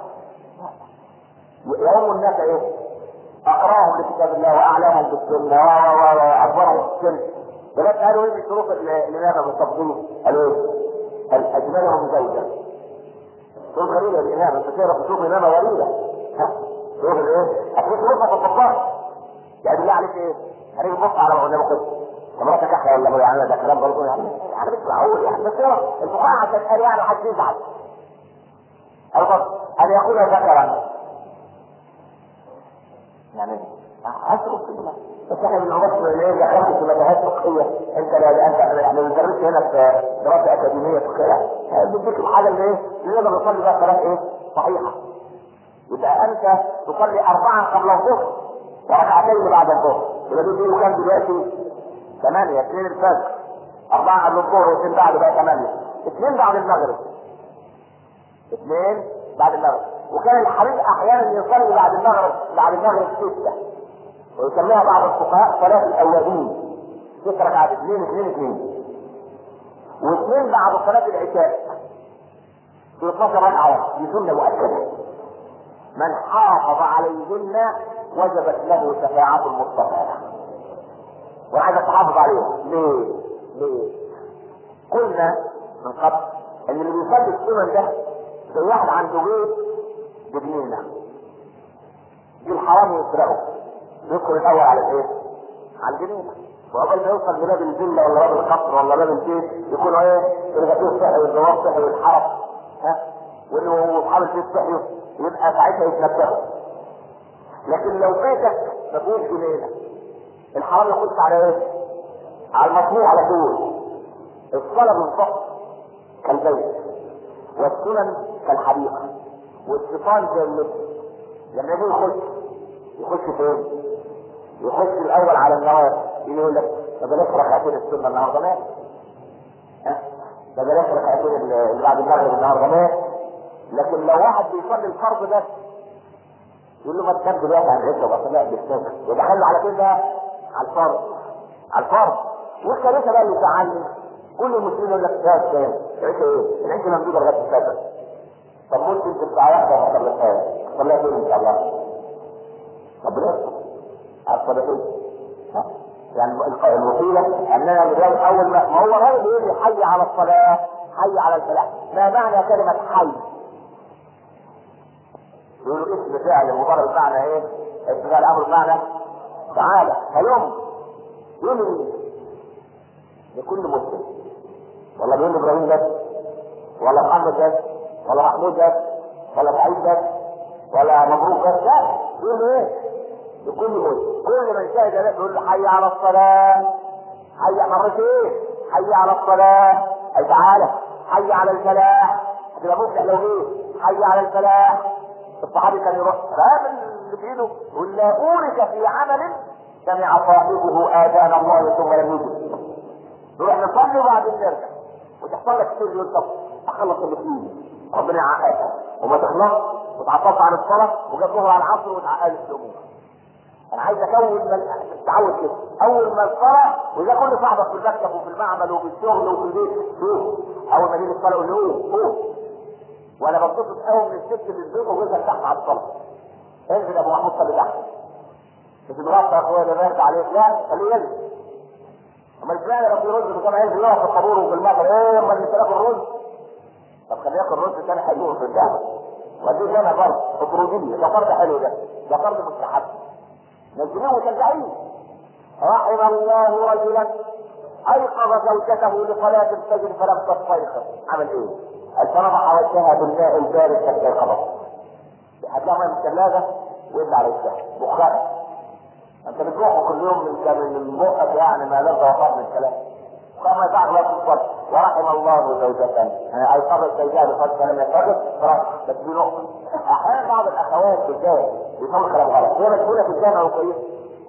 يوم الناس ايه؟ اقراهم لكتاب الله واعلمهم بالسنه واكبرهم بالسنه ولكن قالوا ايه من شروط الامامه بالتفضيل؟ قالوا ايه؟ قال اجملهم زوجا شروط غريبه الامامه انت تعرف تشوف امامه غريبه ها؟ شروط الايه؟ اكيد شروطها في الكفار يعني بالله عليك ايه؟ هنيجي نبص على علماء قدس مراتك احلى ولا يعني ده كلام برضه يعني يعني مش معقول يعني بس الفقهاء عشان قال يعني حد يزعل الفضل ان يكون ذكرا يعني اترك كده بس احنا بنعرف ليه دخلت في متاهات فقهيه انت لا انت يعني بندرس هنا في دراسه اكاديميه فقهيه بيديك الحاجه اللي ايه اللي نقدر نصلي بقى صلاه ايه صحيحه يبقى انت تصلي اربعا قبل الظهر وركعتين بعد الظهر يبقى دول بيقولوا كام دلوقتي؟ ثمانية اثنين الفجر أربعة قبل الظهر واثنين بعد بقى ثمانية اثنين بعد المغرب اثنين بعد المغرب وكان الحريق أحيانا يصلي بعد المغرب بعد المغرب ستة ويسميها بعض الفقهاء صلاة الأولين ست ركعات اثنين اثنين اثنين واثنين بعد صلاة العشاء في 12 ركعة دي سنة مؤكدة من حافظ عليهن وجبت له شفاعة المصطفى وعايز تحافظ عليها ليه؟ ليه؟ قلنا من قبل ان اللي بيصلي السنن ده زي واحد عنده بيت بجنينه دي الحرام يسرقه يدخل الاول على الايه؟ على الجنينه وقبل ما يوصل لباب الفيلا ولا باب القصر ولا باب البيت يكون ايه؟ الغسيل صحي والجواب صحي والحرف ها؟ وانه اصحاب البيت صحيوا يبقى ساعتها يتنبهوا لكن لو بيتك ما فيهوش جنينه الحرام يخش على ايه؟ على المطلوب على طول الصلاة بالضبط كالبيت والسنن كالحديقة والشيطان زي اللبس لما يجي يخش يخش فين؟ يخش الأول على النوافل يجي يقول لك ما بلاش ركعتين السنة النهارده مات ها؟ ما بلاش ركعتين اللي بعد المغرب النهارده مات لكن لو واحد بيصلي الفرض بس يقول له ما تنام دلوقتي عن عشاء وبقى لا بالسنة ودخل على كده على الفرض على الفرض والكنيسه بقى اللي تعلم كل المسلمين يقول لك ده كام العشاء ايه؟ العشاء ممدوده لغايه الفجر طب ممكن تبقى واحده ما صليتهاش صليها فين ان شاء الله؟ طب ليه؟ على الصلاتين يعني الوسيله اننا نجاوب اول ما ما هو الراجل بيقول لي حي على الصلاه حي على الفلاح ما معنى كلمه حي؟ يقولوا اسم فعل مضارع بمعنى ايه؟ اسم فعل امر بمعنى تعالى هلم يقول لكل مسلم ولا بيقول ابراهيم بس ولا محمد بس ولا محمود بس ولا سعيد بس ولا مبروك بس لا يقول له ايه؟ لكل مسلم كل من شهد له يقول له حي على الصلاه حي مرة ايه؟ حي على الصلاه اي تعالى حي على الفلاح هتبقى مفلح لو ايه؟ حي على الفلاح الصحابي كان يروح رامي اللي في ايده يقول لا اورك في عمل سمع صاحبه اذان الله ثم لم يجب نروح نصلي وبعدين نرجع وتحصل لك كتير يقول طب اخلص اللي فيه ربنا يعقدها وما تخلص وتعطلت عن الصلاه وجاب ظهر على العصر وتعقدت الامور انا عايز اكون من تعود كده اول ما الصلاه واذا كل صاحبك في المكتب وفي المعمل وفي الشغل وفي البيت شوف اول ما يجي الصلاه يقول له قوم قوم وانا بنبسط قوي من الست اللي البيت وجوزها تحت على الصلاه انزل ابو محمود صلي تحت مش تضغط يا اخويا ده بارد عليك لا خليه ينزل امال ازاي لو في رز بكام ينزل يقف في الطابور وفي المطر ايه امال انت تاكل رز طب خليه ياكل رز تاني حلو في الدهب وديه جامع برضه اطرديه ده فرد حلو ده ده فرد مستحب نزليه وشجعيه رحم الله رجلا ايقظ زوجته لصلاه الفجر فلم تستيقظ عمل ايه؟ فنضح وجهها بالماء البارد فاستيقظت هتلاقي من الثلاجه ويبلع على وشها بخار انت بتروح كل يوم من من بقك يعني ما لذ وقع من الكلام كما تعرف لا تصل ورحم الله زوجة يعني ايقظت زوجها بصوت فلم يتفرج خلاص بس دي نقطة احيانا بعض الاخوات بالذات بيفهم كلام غلط هي مشغولة في الجامعة وكويسة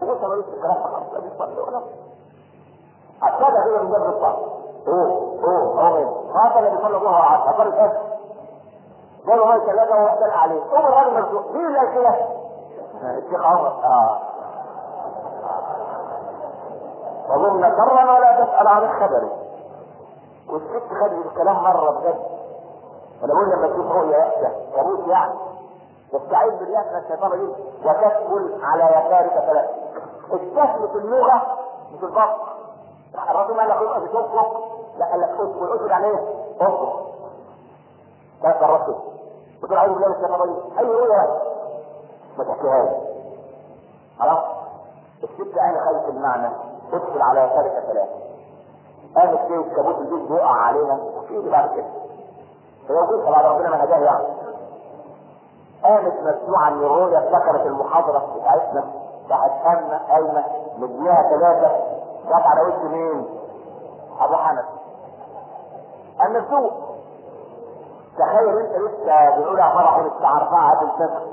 وقلت ماليش في الكلام خلاص لا بيصلي ولا حتى كده من جنب الصلاه اوه اوه اوه مين ما كان بيصلي ظهر وعصر صلي ايه قالوا هاي ثلاثة وقتل عليه قوم الراجل مرزوق مين اللي قال كده؟ الشيخ عمر اه وظن كرا ولا تسأل عن الخبر والست خدت الكلام مرة بجد انا بقول لما تشوف رؤيا وحشة كابوس يعني تستعيذ بالله من الشيطان الرجيم وتسهل على يسارك ثلاثة السهل في اللغة مش البطن الرسول قال لك اقف بتنفق لا قال لك اسكت اسكت على ايه؟ انفق ده الرسول بتقول اعوذ بالله من الشيطان الرجيم اي رؤيا ما تحكيهاش خلاص الست انا خلف المعنى ادخل على يسارك ثلاثة قامت فيه كابوس البيت بيقع علينا وفي بعد كده هي وجودها بعد ربنا ما هداه يعني قامت مسموعة من الرؤيا افتكرت المحاضرة بتاعتنا بتاعت أمة قايمة مديها ثلاثة جت على وش مين؟ أبو حنف النسوء تخيل انت لسه بنقول يا فرح لسه عارفها عاد الفجر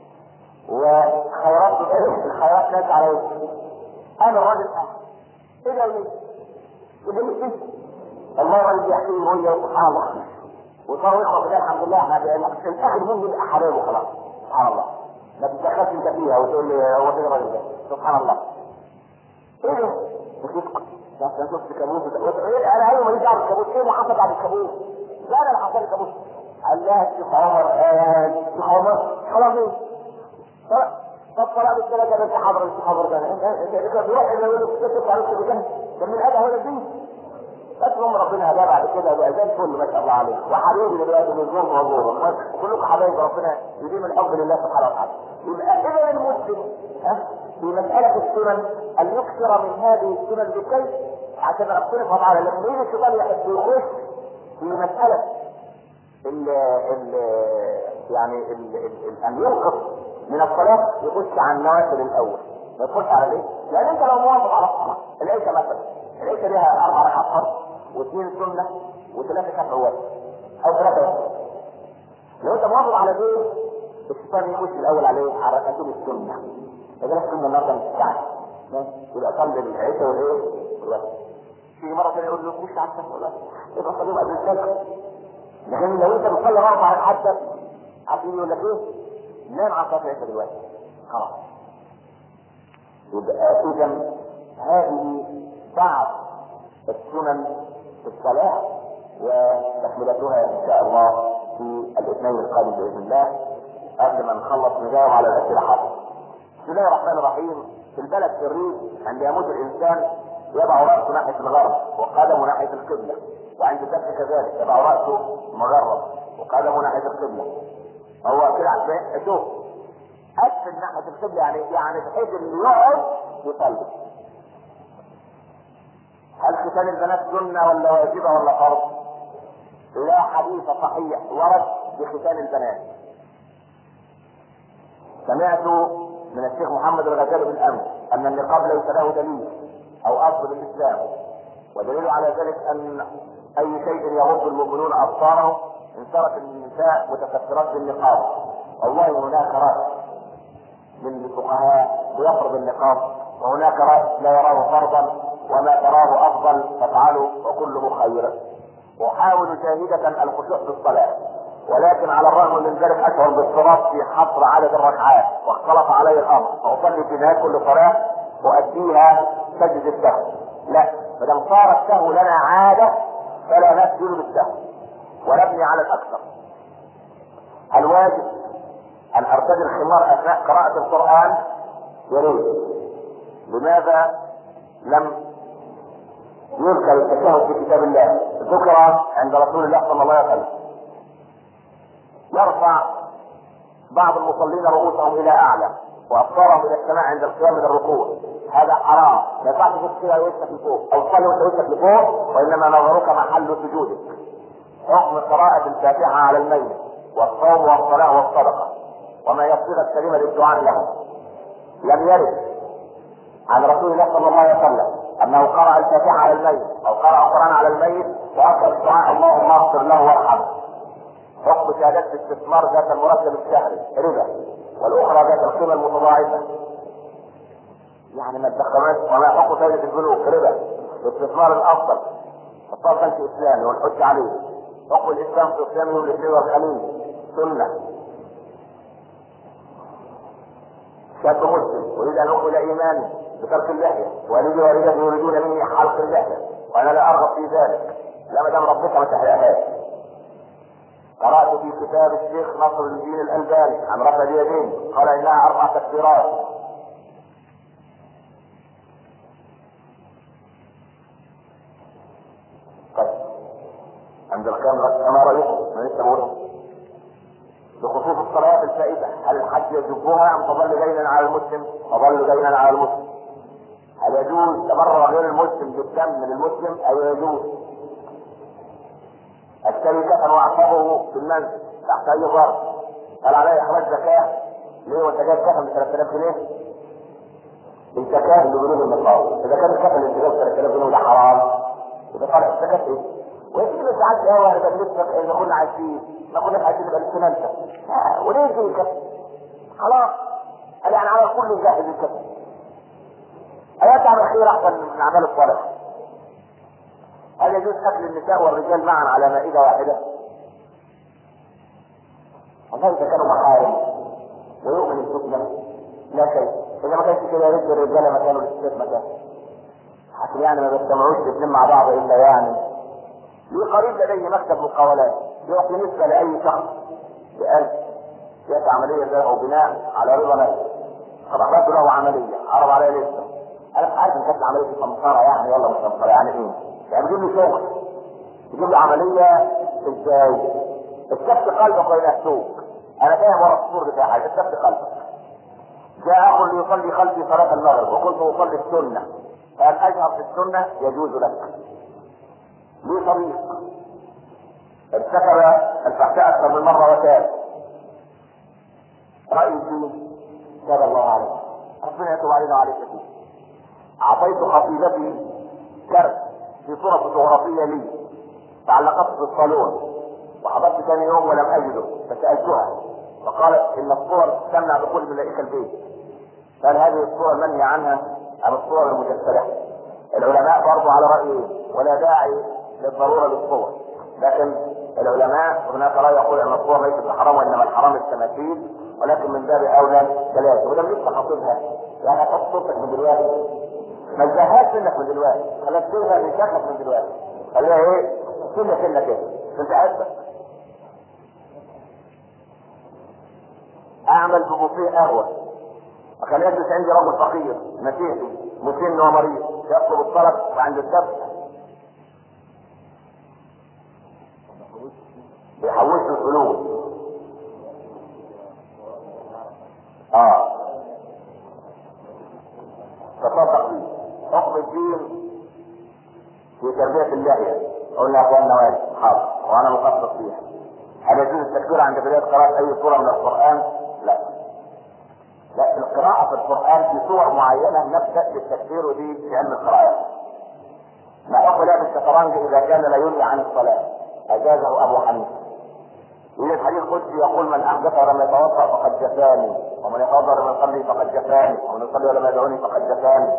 وخيرات الخيرات ناس على وشي انا الراجل ايه ده ليه؟ يقول لي ايه؟ الله الراجل بيحكي لي رؤيا سبحان الله وصاروا اخوه بالله الحمد لله احنا الاخر منه يبقى حبايب وخلاص سبحان الله ما تتدخلش انت فيها وتقول لي هو فين الراجل ده سبحان الله ايه ده؟ بتسكت بس انا شفت كابوس انا ايوه ماليش دعوه بالكابوس ايه اللي حصل بعد الكابوس؟ لا انا اللي حصل الكابوس قال لها الشيخ عمر قال الشيخ عمر خلاص ايه؟ طب طلع بالثلاثه بس حضر الشيخ عمر ده انت بيروح يقول له كيف تطلع لك كده ده من هذا هو الدين بس هم ربنا هداه بعد كده بقى زي الفل ما شاء الله عليه وحبيبي دلوقتي بالزوم وزوره كلكم حبايب ربنا يديم الحب لله سبحانه وتعالى يبقى اذا المسلم ها في مسألة السنن أن يكثر من هذه السنن لكي عشان ربنا تعالى لما يجي الشيطان يحب يخش في مسألة ال ال يعني ال ال أن ينقص من الصلاة يخش على النوافل الأول ما يدخلش على الايه؟ لأن أنت لو موافق على الصلاة العيشة مثلا العيشة ليها أربع ركعات فرض واثنين سنة وثلاثة شفع واحد أو ثلاثة واحد لو أنت موافق على دول الشيطان يخش الأول عليه على ركعتين السنة إذا السنة النهارده مش بتاعتي يبقى صلي العيشة والإيه؟ والوقت في مرة ثانية يقول له خش على الشفع والوقت يبقى صليهم قبل الفجر لكن لو أنت بتصلي أربع ركعات بس عارفين يقول لك إيه؟ نام على صلاة العيشة دلوقتي خلاص يبقى إذا هذه بعض السنن في الصلاة وتكملتها إن شاء الله في الاثنين القادم بإذن الله قبل ما نخلص نجاوب على الأسئلة حاضر. بسم الله الرحمن الرحيم في البلد في الريف عند يموت الإنسان يضع رأسه ناحية الغرب وقدمه ناحية القبلة وعند الدفن كذلك يضع رأسه مغرب وقدمه ناحية القبلة هو كده عشان شوف أدفن ناحية القبلة يعني يعني بحيث اللي يقعد يصلي هل ختان البنات سنة ولا واجبة ولا فرض؟ لا حديث صحيح ورد بختان البنات. سمعت من الشيخ محمد الغزالي بالامس ان النقاب ليس له دليل او اصل بالاسلام ودليل على ذلك ان اي شيء يغض المؤمنون ابصارهم انصرف النساء متكثرات بالنقاب والله هناك راي من الفقهاء بيفرض النقاب وهناك راي لا يراه فرضا وما تراه افضل فافعله وكله خير وحاول جاهدة الخشوع في الصلاة ولكن على الرغم من ذلك اشعر باضطراب في حصر عدد الركعات واختلط علي الامر فاصلي في نهايه كل صلاه واديها سجد السهو لا ما دام صار السهو لنا عاده فلا نسجد بالسهو ونبني على الاكثر الواجب ان ارتدي الخمار اثناء قراءه القران يريد لماذا لم يذكر التشهد في كتاب الله ذكر عند رسول الله صلى الله عليه وسلم يرفع بعض المصلين رؤوسهم الى اعلى وابصارهم الى السماء عند القيام من الركوع هذا حرام ما ينفعش تبص كده وشك لفوق او تصلي وانت وشك لفوق وانما نظرك محل سجودك حكم قراءة الفاتحة على الميت والصوم والصلاة والصدقة وما يصيغ الكلمة للدعاء لهم لم يرد عن رسول الله صلى الله عليه وسلم انه قرأ الفاتحة على الميت او قرأ القرآن على الميت واخر الدعاء اللهم اغفر له وارحمه حكم شهادات الاستثمار ذات المرتب الشهري ربا والاخرى ذات القيمة المتضاعفة يعني ما تدخلناش وما يحق فائدة البنوك ربا الاستثمار الافضل حطها بنك اسلامي ونحج عليه حكم الاسلام في الصيام يوم الاثنين والخميس سنه شاب مسلم اريد ان اكمل ايماني بترك اللحيه والدي ووالدتي يريدون مني حلق اللحيه وانا لا ارغب في ذلك لا ما دام ربك ما تحرقهاش قرات في كتاب الشيخ نصر الدين الالباني عن رفع اليدين قال انها اربع تكبيرات طيب عند الكاميرا كما رايكم ما لسه بقول بخصوص الصلوات الفائدة هل الحج يجبها أم تظل دينا على المسلم؟ تظل دينا على المسلم. هل يجوز تبرع غير المسلم بالدم من المسلم أو يجوز؟ اشتري كفن واعصبه في المنزل تحت أي ظرف. هل علي إخراج زكاة؟ ليه وأنت جايب كفن ب 3000 جنيه؟ الزكاة بجنود النصارى، إذا كان الكفن اللي جايب 3000 جنيه ده حرام يبقى طالع الزكاة إيه؟ ويجي لك ساعات قهوة نبقى نلفك إذا كنا عايشين ما كناش عايزين نبقى لسه ننسى وليه يجي الكفن؟ خلاص قال يعني على الكل يجهز الكفن أيات عمل خير أحسن من الأعمال الصالحة هل يجوز أكل النساء والرجال معا على مائدة واحدة؟ والله إذا كانوا محارم ويؤمن الفتنة لا شيء إذا ما كانش كده يرد الرجالة مكانه والستات مكانه حتى يعني ما بيجتمعوش الاثنين مع بعض إلا يعني ليه قريب لديه مكتب مقاولات يعطي نسبة لأي شخص بألف يأتي عملية زي أو بناء على رضا نفسه فضحت له عملية عرض عليها نسبة أنا مش عارف إن كانت العملية دي سمسارة يعني ولا مش سمسارة يعني إيه؟ يعني بيجيب لي شغل يجيب لي عملية إزاي؟ استفت قلبك وإلى السوق أنا فاهم ورا السور بتاع حاجة استفت قلبك جاء أخ ليصلي خلفي صلاة المغرب وكنت أصلي السنة فهل أجهر في السنة يجوز لك لي صديق ارتكب الفحشاء اكثر من مره وتاب رايي فيه تاب الله عليه ربنا يتوب علينا وعليك فيه اعطيت خطيبتي كرت في صوره فوتوغرافيه لي تعلقت في الصالون وحضرت ثاني يوم ولم اجده فسالتها فقالت ان الصور تمنع دخول ملائكه البيت هل هذه الصور منهي عنها ام الصور المجسده العلماء برضو على رايي ولا داعي للضروره للصور لكن العلماء هناك لا يقول ان الصور ليست حرام وانما الحرام التماثيل ولكن من باب اولى ثلاثه وده لسه خاطبها يعني حط صوتك من دلوقتي ما تزهقش منك من دلوقتي خلاص تزهق من شكلك من دلوقتي خليها ايه سنه سنه كده انت عارفك اعمل ببوفيه قهوه وكان يجلس عندي رجل فقير مسيحي مسن ومريض يطلب الطلب وعند الدفع بيحوش له الفلوس اه تصدق فيه حكم الدين في تربية اللحية قلنا يا اخواننا واجب حاضر وانا مخصص فيها هل يجوز التكبير عند بداية قراءة أي سورة من القرآن؟ لا. لا القراءة في القرآن في سور معينة نبدأ بالتكبير ودي في علم القراءات. ما حكم لعب الشطرنج إذا كان لا ينهي عن الصلاة؟ أجازه أبو حنيفة. يوجد حديث قدسي يقول من أحدث ولم يتوضأ فقد جفاني، ومن يتوضأ ولم يصلي فقد جفاني، ومن يصلي ولم يدعوني فقد جفاني.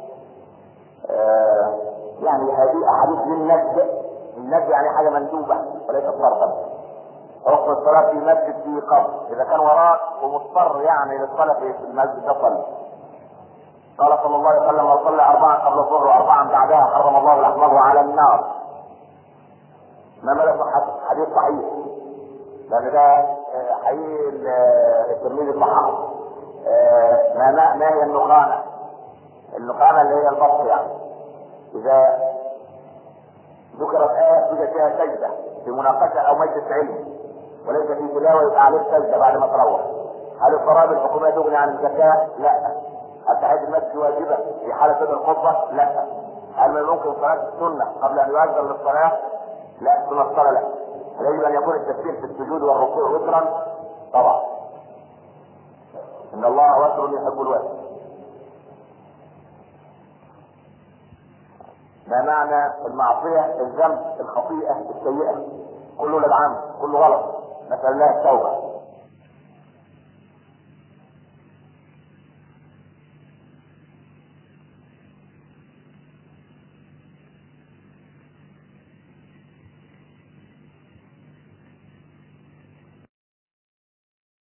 آه يعني هذه أحاديث للند، الند يعني حاجة مندوبة وليست فرضا. ركن الصلاة في مسجد فيه قبر إذا كان وراك ومضطر يعني للصلاة في المسجد ده صلي. قال صلى الله عليه وسلم من صلى أربعا قبل الظهر وأربعا بعدها حرم الله لحمه على النار. ما مدى صحته؟ حديث صحيح. لأن ده حقيقي الترمذي صححه. ما ما ما هي النخامة؟ النخامة اللي هي البط يعني. إذا ذكرت آية توجد فيها سجدة في مناقشة أو مجلس علم وليس في تلاوة يبقى عليه سجدة بعد ما تروح. هل الضرائب الحكومية تغني عن الزكاة؟ لا. هل تحية المسجد واجبة في حالة سد الخطبة؟ لا. هل من الممكن صلاة السنة قبل أن يؤذن للصلاة؟ لا سنة الصلاة لا. هل يجب أن يكون التكبير في السجود والركوع وترا؟ طبعا. إن الله وتر يحب الوتر. ما معنى المعصية الذنب الخطيئة السيئة كله للعام كله غلط نسأل الله التوبة